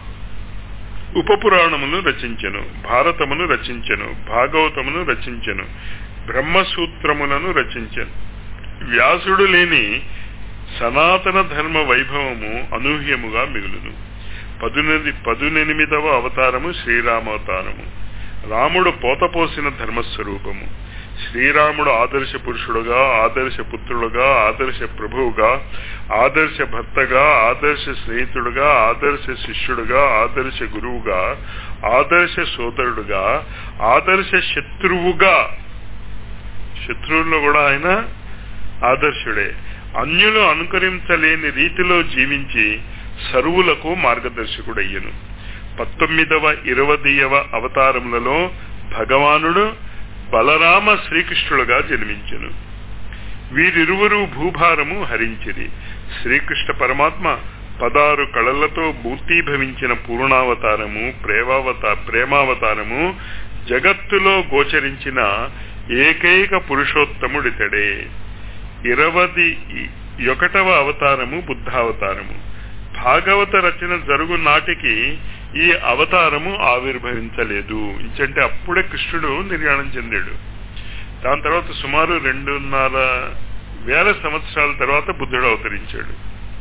ఉపపురాణమును రచించెను భారతమును రచించెను భాగవతమును రచించెను బ్రహ్మసూత్రములను రచించెను వ్యాసుడు లేని సనాతన ధర్మ వైభవము అనూహ్యముగా మిగులును పదునెది పదునెనిమిదవ అవతారము శ్రీరామావతారము రాముడు పోతపోసిన ధర్మస్వరూపము శ్రీరాముడు ఆదర్శ పురుషుడుగా ఆదర్శ పుత్రుడుగా ఆదర్శ ప్రభువుగా ఆదర్శ భర్తగా ఆదర్శ స్నేహితుడుగా ఆదర్శ శిష్యుడుగా ఆదర్శ గురువుగా ఆదర్శ సోదరుడుగా ఆదర్శ శత్రువుగా శత్రువుల్లో కూడా ఆయన ఆదర్శుడే అన్యులు అనుకరించలేని రీతిలో జీవించి సరువులకు మార్గదర్శకుడయ్యను పంతొమ్మిదవ ఇరవదీయవ అవతారములలో భగవానుడు బలరామ శ్రీకృష్ణుడుగా జన్మించెను వీరిరువురు భూభారము హరించిరి శ్రీకృష్ణ పరమాత్మ పదారు కళలతో మూర్తీభవించిన పూర్ణావతారము ప్రేమావత ప్రేమావతారము జగత్తులో గోచరించిన ఏకైక పురుషోత్తముడితడే ఇరవది ఒకటవ అవతారము బుద్ధావతారము భాగవత రచన జరుగు నాటికి ఈ అవతారము ఆవిర్భవించలేదు ఇంచంటే అప్పుడే కృష్ణుడు నిర్యాణం చెందాడు దాని తర్వాత సుమారు రెండున్నర వేల సంవత్సరాల తర్వాత బుద్ధుడు అవతరించాడు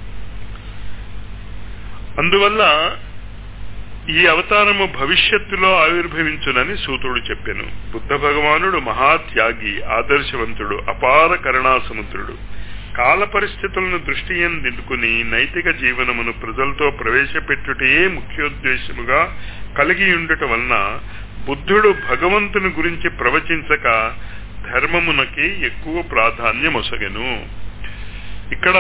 అందువల్ల ఈ అవతారము భవిష్యత్తులో ఆవిర్భవించునని సూతుడు చెప్పెను బుద్ధ భగవానుడు మహాత్యాగి ఆదర్శవంతుడు అపార కరుణాసముద్రుడు కాల పరిస్థితులను దృష్టి దిద్దుకుని నైతిక జీవనమును ప్రజలతో ప్రవేశపెట్టుటే ముఖ్యోద్దేశముగా కలిగి ఉండటం వలన బుద్ధుడు భగవంతుని గురించి ప్రవచించక ధర్మమునకి ఎక్కువ ప్రాధాన్యం ఒసగెను ఇక్కడ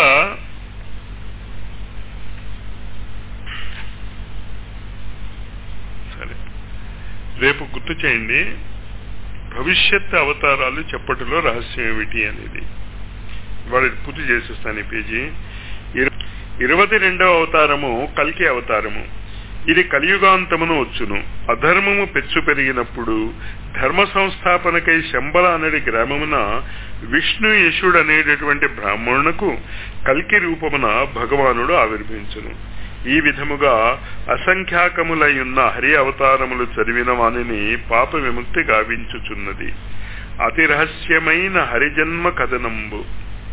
సరే రేపు గుర్తు చేయండి భవిష్యత్ అవతారాలు చెప్పటిలో రహస్యం ఏమిటి అనేది వాడు పూర్తి చేసేస్తాను ఈ పేజీ ఇరవై రెండవ అవతారము కల్కి అవతారము ఇది కలియుగాంతమును వచ్చును అధర్మము పెచ్చు పెరిగినప్పుడు ధర్మ సంస్థాపనకై శంబల అనేది గ్రామమున విష్ణు యశుడు అనేటటువంటి బ్రాహ్మణునకు కల్కి రూపమున భగవానుడు ఆవిర్భవించును ఈ విధముగా అసంఖ్యాకములై ఉన్న హరి అవతారములు చదివిన వానిని పాప విముక్తి గావించుచున్నది అతి రహస్యమైన హరిజన్మ కథనంబు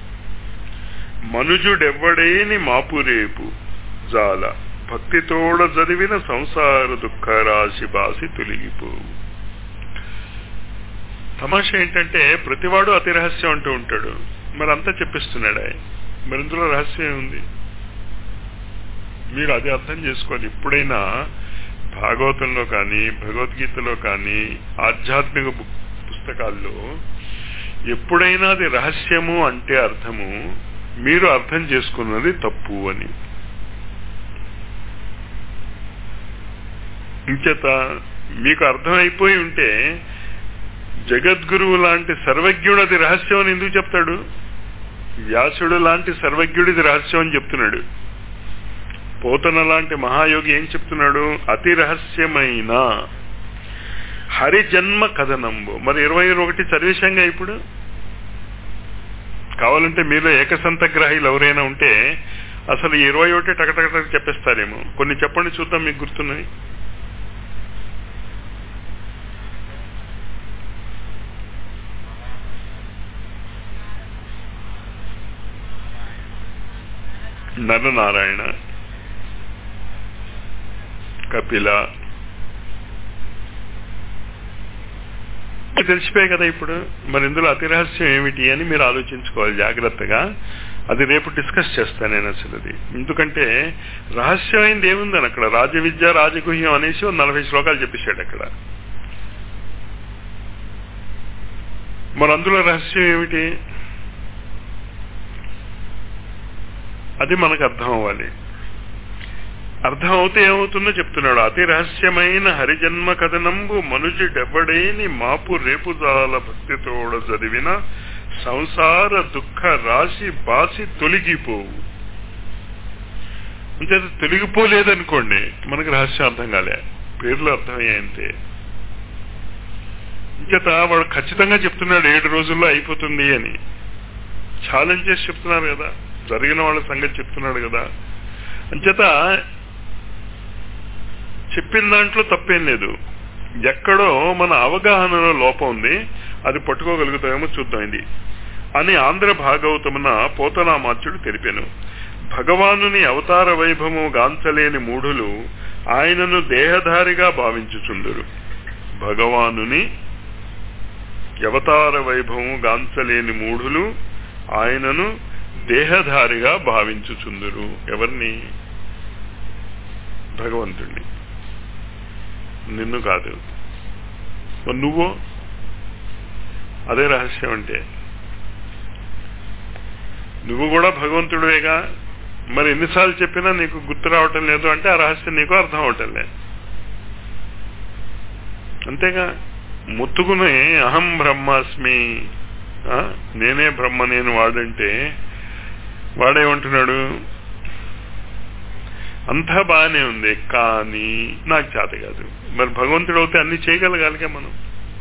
మనుజుడెవ్వడేని మాపురేపు జాల భక్తితోడ చదివిన సంసార దుఃఖ రాశి బాసి తొలగిపోవు తమాష ఏంటంటే ప్రతివాడు అతి రహస్యం అంటూ ఉంటాడు మరి అంతా చెప్పిస్తున్నాడు ఆయన మరి ఇందులో రహస్యం ఉంది మీరు అదే అర్థం చేసుకోవాలి ఎప్పుడైనా భాగవతంలో కానీ భగవద్గీతలో కానీ ఆధ్యాత్మిక పుస్తకాల్లో ఎప్పుడైనా అది రహస్యము అంటే అర్థము మీరు అర్థం చేసుకున్నది తప్పు అని ఇంచేత మీకు అర్థమైపోయి ఉంటే జగద్గురువు లాంటి సర్వజ్ఞుడు అది రహస్యం అని ఎందుకు చెప్తాడు వ్యాసుడు లాంటి సర్వజ్ఞుడిది రహస్యం అని చెప్తున్నాడు పోతన లాంటి మహాయోగి ఏం చెప్తున్నాడు అతి రహస్యమైన హరిజన్మ కథనంబు మరి ఇరవై ఒకటి చదివేశాంగా ఇప్పుడు కావాలంటే మీలో ఏకసంతగ్రాహీలు ఎవరైనా ఉంటే అసలు ఈ ఇరవై ఒకటి టకటక చెప్పేస్తారేమో కొన్ని చెప్పండి చూద్దాం మీకు గుర్తున్నాయి నరనారాయణ కపిల తెలిసిపోయాయి కదా ఇప్పుడు మరి ఇందులో అతి రహస్యం ఏమిటి అని మీరు ఆలోచించుకోవాలి జాగ్రత్తగా అది రేపు డిస్కస్ చేస్తాను నేను అసలు అది ఎందుకంటే రహస్యమైంది ఏముందని అక్కడ రాజవిద్య రాజగుహ్యం అనేసి ఓ నలభై శ్లోకాలు చెప్పేశాడు అక్కడ మరి అందులో రహస్యం ఏమిటి అది మనకు అర్థం అవ్వాలి అర్థం అవుతే ఏమవుతుందో చెప్తున్నాడు అతి రహస్యమైన హరిజన్మ కథనంబు మనుజుడెవ్వడేని మాపు రేపు జాల భక్తితోడ చదివిన సంసార దుఃఖ రాశి బాసి తొలగిపోవు అంటే అది తొలగిపోలేదనుకోండి మనకు రహస్యం అర్థం కాలే పేర్లు అర్థమయ్యాయంతే ఇంచేత వాడు ఖచ్చితంగా చెప్తున్నాడు ఏడు రోజుల్లో అయిపోతుంది అని ఛాలెంజ్ చేసి చెప్తున్నారు కదా జరిగిన వాళ్ళ సంగతి చెప్తున్నాడు కదా అంచేత చెప్పిన దాంట్లో తప్పేం లేదు ఎక్కడో మన అవగాహనలో లోపం ఉంది అది పట్టుకోగలుగుతామేమో చూద్దాం ఇది అని ఆంధ్ర భాగవతమున పోతనామాత్యుడు తెలిపాను భగవానుని అవతార వైభవము గాంచలేని మూఢులు ఆయనను దేహధారిగా భావించుచుందురు భగవానుని అవతార వైభవము గాంచలేని మూఢులు ఆయనను దేహధారిగా భావించుచుందురు ఎవరిని భగవంతుణ్ణి నిన్ను కాదు మరి నువ్వు అదే రహస్యం అంటే నువ్వు కూడా భగవంతుడివేగా మరి ఎన్నిసార్లు చెప్పినా నీకు గుర్తు రావటం లేదు అంటే ఆ రహస్యం నీకు అర్థం అవటం లేదు అంతేగా ముత్తుకునే అహం బ్రహ్మాస్మి నేనే బ్రహ్మ నేను వాడంటే వాడేమంటున్నాడు అంతా బాగానే ఉంది కానీ నాకు చేత కాదు మరి భగవంతుడు అవుతే అన్ని చేయగలగాలిగా మనం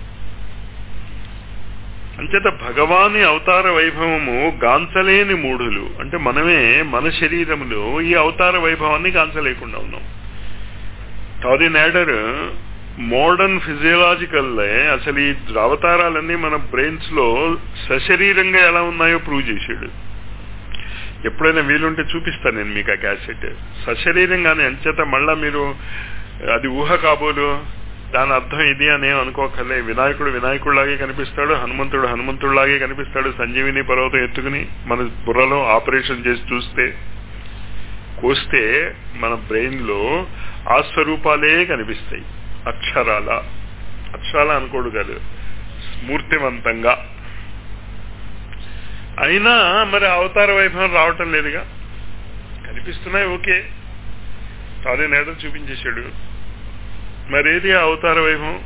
అంచేత భగవాని అవతార వైభవము గాంచలేని మూఢులు అంటే మనమే మన శరీరములో ఈ అవతార వైభవాన్ని గాంచలేకుండా ఉన్నాం టారీ నాడర్ మోడర్న్ ఫిజియలాజికల్ అసలు ఈ అవతారాలన్నీ మన బ్రెయిన్స్ లో సశరీరంగా ఎలా ఉన్నాయో ప్రూవ్ చేశాడు ఎప్పుడైనా వీలుంటే చూపిస్తాను నేను మీకు ఆ క్యాసెట్ సశరీరంగానే అంచేత మళ్ళా మీరు అది ఊహ కాబోలు దాని అర్థం ఇది అని అనుకోకలే వినాయకుడు వినాయకుడిలాగే కనిపిస్తాడు హనుమంతుడు హనుమంతుడిలాగే కనిపిస్తాడు సంజీవిని పర్వతం ఎత్తుకుని మన బుర్రలో ఆపరేషన్ చేసి చూస్తే కోస్తే మన బ్రెయిన్ లో ఆ స్వరూపాలే కనిపిస్తాయి అక్షరాల అక్షరాల అనుకోడు కాదు స్మూర్తివంతంగా అయినా మరి అవతార వైభవం రావటం లేదుగా కనిపిస్తున్నాయి ఓకే తానే నేడ చూపించేశాడు మరేది అవతార వైభవం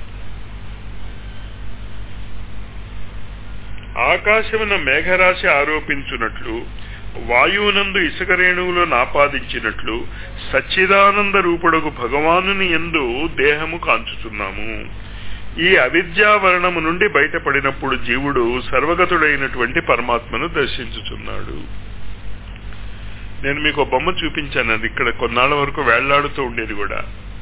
ఆకాశమున మేఘరాశి ఆరోపించున్నట్లు వాయువునందు ఇసుక రేణువులు నాపాదించినట్లు సచ్చిదానంద రూపుడకు భగవానుని ఎందు దేహము కాంచుతున్నాము ఈ అవిద్యావరణము నుండి బయటపడినప్పుడు జీవుడు సర్వగతుడైనటువంటి పరమాత్మను దర్శించుచున్నాడు నేను మీకు బొమ్మ చూపించాను అది ఇక్కడ కొన్నాళ్ళ వరకు వేళ్లాడుతూ ఉండేది కూడా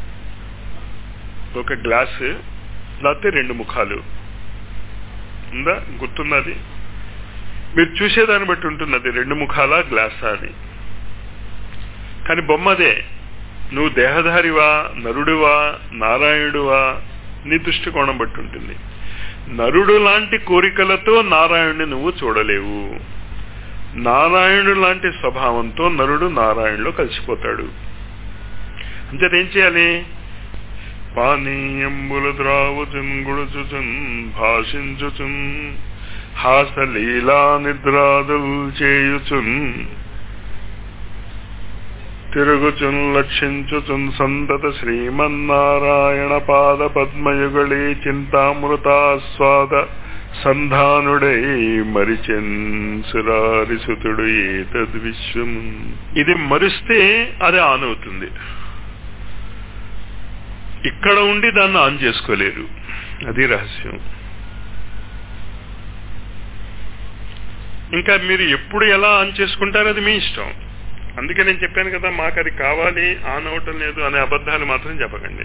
ఒక గ్లాస్ లేకపోతే రెండు ముఖాలు ఉందా గుర్తున్నది మీరు చూసేదాన్ని బట్టి ఉంటున్నది రెండు ముఖాల గ్లాసా అని కానీ బొమ్మదే నువ్వు దేహధారివా నరుడివా నారాయణుడువా నీ దృష్టికోణం బట్టి ఉంటుంది నరుడు లాంటి కోరికలతో నారాయణుని నువ్వు చూడలేవు నారాయణుడు లాంటి స్వభావంతో నరుడు నారాయణులో కలిసిపోతాడు అంచేత ఏం చేయాలి పానీయంబులు ద్రావుచున్ గుడుచుచున్ భాషించుచున్ హాసలీలా నిద్రాదుల్ చేయుచున్ తిరుగుచున్ లక్షించుచున్ సంతత శ్రీమన్నారాయణ పాద పద్మయుగళీ చింతామృతాస్వాద సంధానుడై మరిచెన్ సురారిసుతుడు ఏతద్విశ్వము ఇది మరిస్తే అది ఆన్ అవుతుంది ఇక్కడ ఉండి దాన్ని ఆన్ చేసుకోలేరు అది రహస్యం ఇంకా మీరు ఎప్పుడు ఎలా ఆన్ చేసుకుంటారో అది మీ ఇష్టం అందుకే నేను చెప్పాను కదా మాకు అది కావాలి ఆన్ అవటం లేదు అనే అబద్ధాలు మాత్రం చెప్పకండి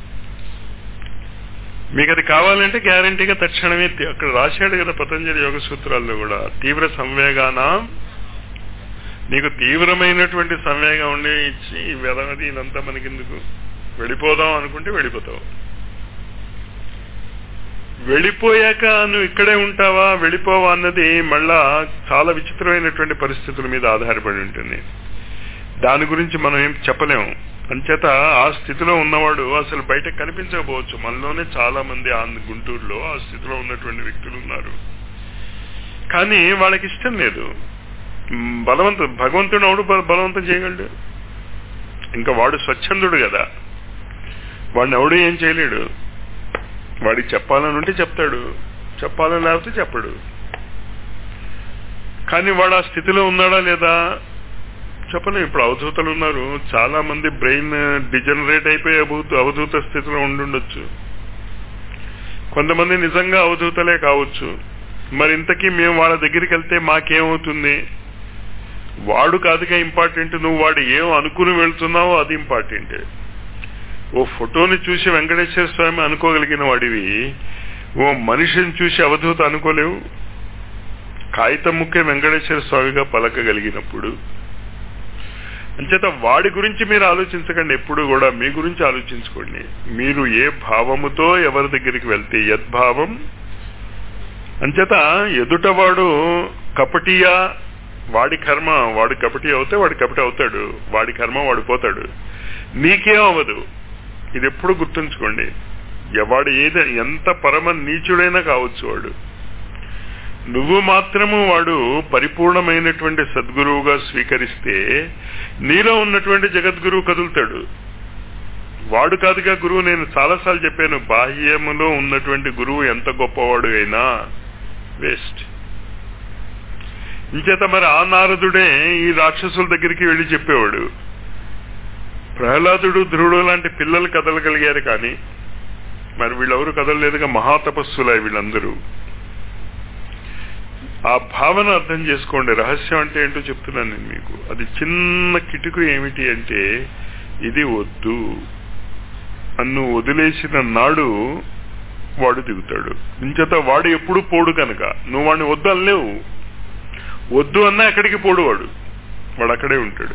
మీకు అది కావాలంటే గ్యారంటీగా తక్షణమే తీ- అక్కడ రాశాడు కదా పతంజలి యోగ సూత్రాల్లో కూడా తీవ్ర సంవేగాన నీకు తీవ్రమైనటువంటి సంవేగం ఉండి ఇచ్చి వెదవది ఇదంతా మనకెందుకు వెళ్ళిపోదాం అనుకుంటే వెళ్ళిపోతావు వెళ్ళిపోయాక నువ్వు ఇక్కడే ఉంటావా వెళ్ళిపోవా అన్నది మళ్ళా చాలా విచిత్రమైనటువంటి పరిస్థితుల మీద ఆధారపడి ఉంటుంది దాని గురించి మనం ఏం చెప్పలేము అంచేత ఆ స్థితిలో ఉన్నవాడు అసలు బయట కనిపించకపోవచ్చు మనలోనే చాలా మంది ఆ గుంటూరులో ఆ స్థితిలో ఉన్నటువంటి వ్యక్తులు ఉన్నారు కానీ వాళ్ళకి ఇష్టం లేదు మ్, బలవంత భగవంతుడు అవుడు బల- బలవంతం చేయగలడు ఇంకా వాడు స్వచ్ఛందుడు కదా వాడిని ఎవడు ఏం చేయలేడు వాడికి చెప్పాలని ఉంటే చెప్తాడు చెప్పాలని లేకపోతే చెప్పడు కానీ వాడు ఆ స్థితిలో ఉన్నాడా లేదా చెప్పలేం ఇప్పుడు అవధూతలు ఉన్నారు చాలా మంది బ్రెయిన్ డిజనరేట్ అయిపోయి అవధూత అవధూత స్థితిలో ఉండుండొచ్చు కొంతమంది నిజంగా అవధూతలే కావచ్చు మరి ఇంతకీ మేము వాళ్ళ దగ్గరికి వెళ్తే మాకేమవుతుంది వాడు కాదుగా ఇంపార్టెంట్ నువ్వు వాడు ఏం అనుకుని వెళ్తున్నావో అది ఇంపార్టెంట్ ఓ ఫోటోని చూసి వెంకటేశ్వర స్వామి అనుకోగలిగిన వాడివి ఓ మనిషిని చూసి అవధూత అనుకోలేవు కాగితం ముక్కే వెంకటేశ్వర స్వామిగా పలకగలిగినప్పుడు అంచేత వాడి గురించి మీరు ఆలోచించకండి ఎప్పుడు కూడా మీ గురించి ఆలోచించుకోండి మీరు ఏ భావముతో ఎవరి దగ్గరికి వెళ్తే యద్భావం అంచేత ఎదుటవాడు కపటియా వాడి కర్మ వాడు కపటి అవుతే వాడు కపటి అవుతాడు వాడి కర్మ వాడు పోతాడు నీకేం అవ్వదు ఇది ఎప్పుడు గుర్తుంచుకోండి వాడు ఏది ఎంత పరమ నీచుడైనా కావచ్చు వాడు నువ్వు మాత్రము వాడు పరిపూర్ణమైనటువంటి సద్గురువుగా స్వీకరిస్తే నీలో ఉన్నటువంటి జగద్గురువు కదులుతాడు వాడు కాదుగా గురువు నేను చాలాసార్లు చెప్పాను బాహ్యములో ఉన్నటువంటి గురువు ఎంత గొప్పవాడు అయినా వేస్ట్ ఇంచేత మరి ఆ నారదుడే ఈ రాక్షసుల దగ్గరికి వెళ్లి చెప్పేవాడు ప్రహ్లాదుడు ధ్రువుడు లాంటి పిల్లలు కదలగలిగారు కానీ మరి వీళ్ళెవరు కదలలేదుగా మహాతపస్సులై వీళ్ళందరూ ఆ భావన అర్థం చేసుకోండి రహస్యం అంటే ఏంటో చెప్తున్నాను నేను మీకు అది చిన్న కిటుకు ఏమిటి అంటే ఇది వద్దు అన్ను వదిలేసిన నాడు వాడు దిగుతాడు ఇంచేత వాడు ఎప్పుడు పోడు కనుక నువ్వు వాడిని వద్దు అనలేవు వద్దు అన్నా ఎక్కడికి పోడు వాడు వాడు అక్కడే ఉంటాడు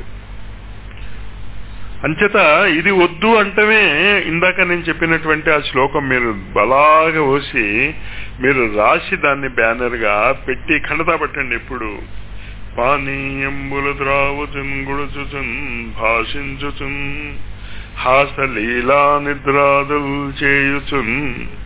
అంచేత ఇది వద్దు అంటమే ఇందాక నేను చెప్పినటువంటి ఆ శ్లోకం మీరు బలాగా పోసి మీరు రాసి దాన్ని బ్యానర్ గా పెట్టి ఖండతా పట్టండి ఎప్పుడు పానీయంబులు త్రావుచున్ గుడుచుచున్ భాషించుచున్ హాసలీలా నిద్రాదుల్ చేయుచున్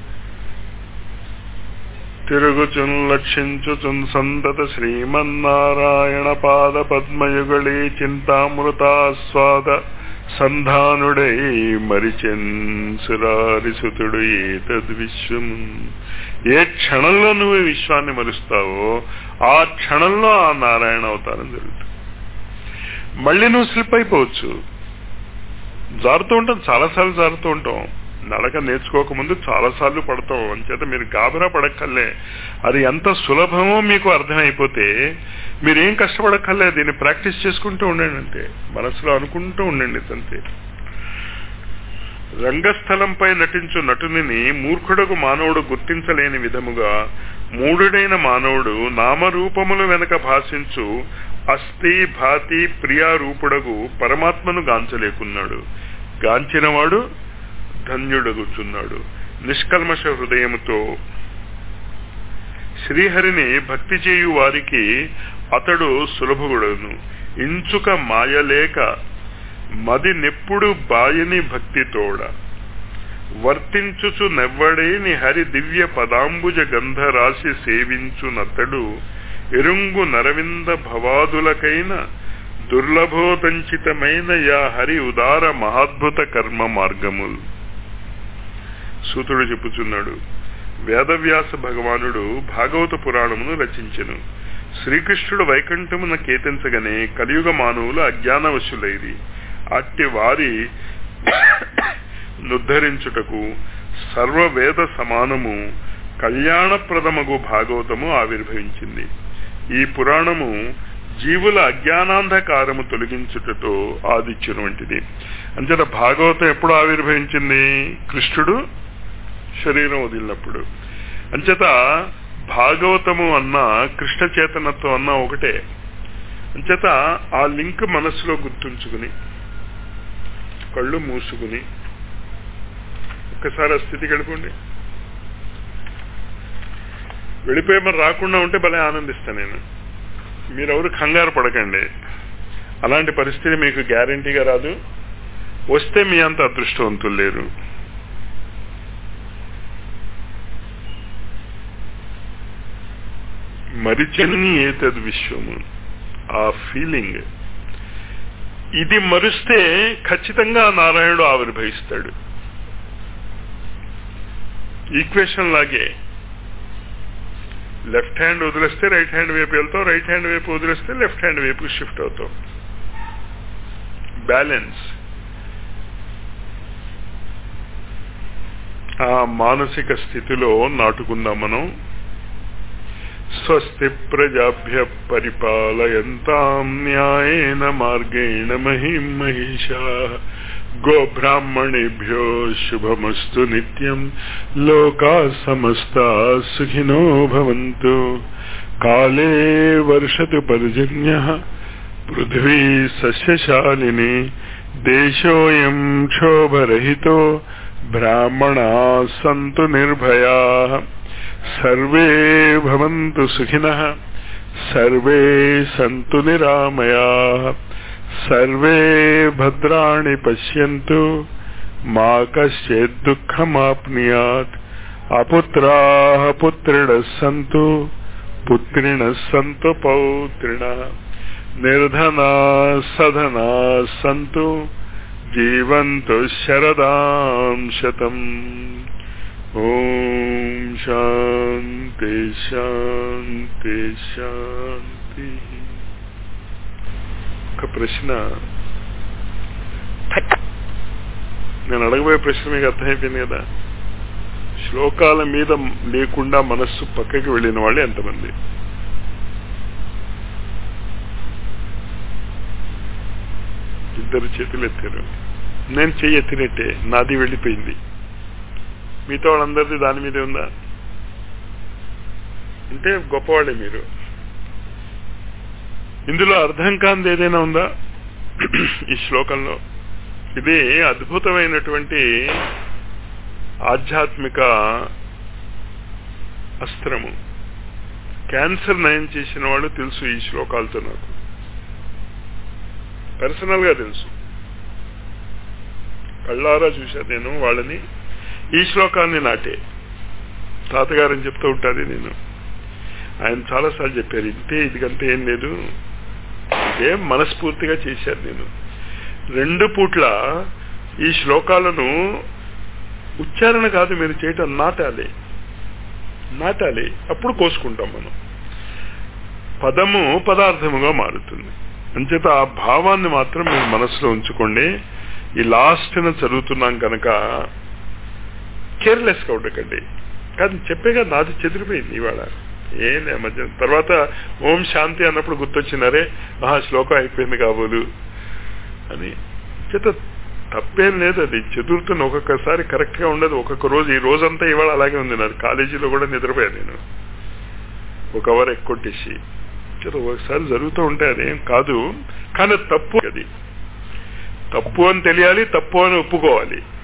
తిరుగుచున్ లక్షించుచున్ సంతత శ్రీమన్నారాయణ పాద పద్మయుగళి చింతామృతాస్వాద సంధానుడై మరిచెన్ సురారిసుతుడు ఏతద్విశ్వము ఏ క్షణంలో నువ్వు ఈ విశ్వాన్ని మరుస్తావో ఆ క్షణంలో ఆ నారాయణ అవతారం జరుగుతుంది మళ్ళీ నువ్వు స్లిప్ అయిపోవచ్చు జారుతూ ఉంటాం చాలాసార్లు జారుతూ ఉంటాం నడక నేర్చుకోకముందు చాలాసార్లు పడతాం అంచేత మీరు గాబరా పడక్కర్లే అది ఎంత సులభమో మీకు అర్థమైపోతే మీరేం కష్టపడక్కర్లే దీన్ని ప్రాక్టీస్ చేసుకుంటూ ఉండండి అంతే మనసులో అనుకుంటూ ఉండండి అంతే రంగస్థలంపై నటించు నటుని మూర్ఖుడకు మానవుడు గుర్తించలేని విధముగా మూఢుడైన మానవుడు నామరూపములు వెనక భాషించు అస్థి భాతి ప్రియారూపుడగు పరమాత్మను గాంచలేకున్నాడు గాంచినవాడు ధన్యుడగుచున్నాడు నిష్కల్మష హృదయముతో శ్రీహరిని భక్తి చేయు వారికి అతడు సులభగుడను ఇంచుక మాయలేక మది నెప్పుడు బాయని భక్తితోడ వర్తించుచు నెవ్వడేని హరి దివ్య పదాంబుజ గంధ రాశి సేవించునతడు ఎరుంగు నరవింద భవాదులకైన దుర్లభోదంచితమైన యా హరి ఉదార మహాద్భుత కర్మ మార్గములు సూతుడు చెప్పుచున్నాడు వేదవ్యాస భగవానుడు భాగవత పురాణమును రచించెను శ్రీకృష్ణుడు వైకుంఠమున కేతించగనే కలియుగ మానవులు అజ్ఞానవశులైరి అట్టి వారి నుద్ధరించుటకు సర్వవేద సమానము కళ్యాణప్రదమగు భాగవతము ఆవిర్భవించింది ఈ పురాణము జీవుల అజ్ఞానాంధకారము తొలగించుటతో ఆదిత్యునటువంటిది అంచేత భాగవతం ఎప్పుడు ఆవిర్భవించింది కృష్ణుడు శరీరం వదిలినప్పుడు అంచేత భాగవతము అన్న కృష్ణ చేతనత్వం అన్న ఒకటే అంచేత ఆ లింక్ మనసులో గుర్తుంచుకుని కళ్ళు మూసుకుని ఒక్కసారి ఆ స్థితికి వెళ్ళిపోండి వెళ్ళిపోయి మరి రాకుండా ఉంటే భలే ఆనందిస్తా నేను మీరెవరు కంగారు పడకండి అలాంటి పరిస్థితి మీకు గ్యారంటీగా రాదు వస్తే మీ అంత అదృష్టవంతులు లేరు మరిచని ఏతద్ విశ్వము ఆ ఫీలింగ్ ఇది మరుస్తే ఖచ్చితంగా నారాయణుడు ఆవిర్భవిస్తాడు ఈక్వేషన్ లాగే లెఫ్ట్ హ్యాండ్ వదిలేస్తే రైట్ హ్యాండ్ వైపు వెళ్తావు రైట్ హ్యాండ్ వైపు వదిలేస్తే లెఫ్ట్ హ్యాండ్ వైపు షిఫ్ట్ అవుతావు బ్యాలెన్స్ ఆ మానసిక స్థితిలో నాటుకుందాం మనం స్వస్తి ప్రజాభ్య పరిపాలయంతాం న్యాయేన మార్గేణ మహిం మహిషా గోబ్రాహ్మణేభ్యో శుభమస్తు నిత్యం లోకా సమస్తా సుఖినో భవంతు కాలే వర్షతు పర్జన్య పృథ్వీ సస్యశాలిని దేశోయం క్షోభరహితో బ్రాహ్మణా సంతు నిర్భయా సర్వే భవంతు సుఖినః సర్వే సంతు నిరామయా సర్వే భద్రాణి పశ్యంతు మా కశ్చిత్ దుఃఖమాప్నుయాత్ అపుత్రాः పుత్రిణः సంతు పుత్రిణः సంతు పౌత్రిణः నిర్ధనా సధనా సంతు జీవంతు శరదాం శతం ఓం శాంతి శాంతి శాంతి ఒక ప్రశ్న నేను అడగబోయే ప్రశ్న మీకు అర్థమైపోయింది కదా శ్లోకాల మీద లేకుండా మనస్సు పక్కకి వెళ్ళిన వాళ్ళు ఎంతమంది ఇద్దరు చేతులు ఎత్తారు నేను చెయ్యి ఎత్తినట్టే నాది వెళ్ళిపోయింది మీతో వాళ్ళందరిది దాని మీదే ఉందా అంటే గొప్పవాళ్ళే మీరు ఇందులో అర్థం కానిది ఏదైనా ఉందా ఈ శ్లోకంలో ఇది అద్భుతమైనటువంటి ఆధ్యాత్మిక అస్త్రము క్యాన్సర్ నయం చేసిన వాళ్ళు తెలుసు ఈ శ్లోకాలతో నాకు పర్సనల్ గా తెలుసు కళ్ళారా చూశాను నేను వాళ్ళని ఈ శ్లోకాన్ని నాటే తాతగారని చెప్తూ ఉంటాను నేను ఆయన చాలాసార్లు చెప్పారు ఇంతే ఇదికంటే ఏం లేదు ఇదేం మనస్ఫూర్తిగా చేశాను నేను రెండు పూట్ల ఈ శ్లోకాలను ఉచ్చారణ కాదు మీరు చేయటం నాటాలి నాటాలి అప్పుడు కోసుకుంటాం మనం పదము పదార్థముగా మారుతుంది అంచేత ఆ భావాన్ని మాత్రం మీరు మనసులో ఉంచుకోండి ఈ లాస్ట్న చదువుతున్నాం కనుక కేర్లెస్గా ఉండకండి కానీ చెప్పేగా నాది చెదిరిపోయింది ఇవాళ ఏం లే మధ్య తర్వాత ఓం శాంతి అన్నప్పుడు గుర్తొచ్చినారే మహా శ్లోకం అయిపోయింది కాబోలు అని చేత తప్పేం లేదు అది చదువుతున్న ఒక్కొక్కసారి కరెక్ట్ గా ఉండదు ఒక్కొక్క రోజు ఈ రోజంతా ఇవాళ అలాగే ఉంది నాది కాలేజీలో కూడా నిద్రపోయాను నేను ఒక అవర్ ఎక్కొట్టేసి చేత ఒకసారి జరుగుతూ ఉంటాయి అదేం కాదు కానీ తప్పు అది తప్పు అని తెలియాలి తప్పు అని ఒప్పుకోవాలి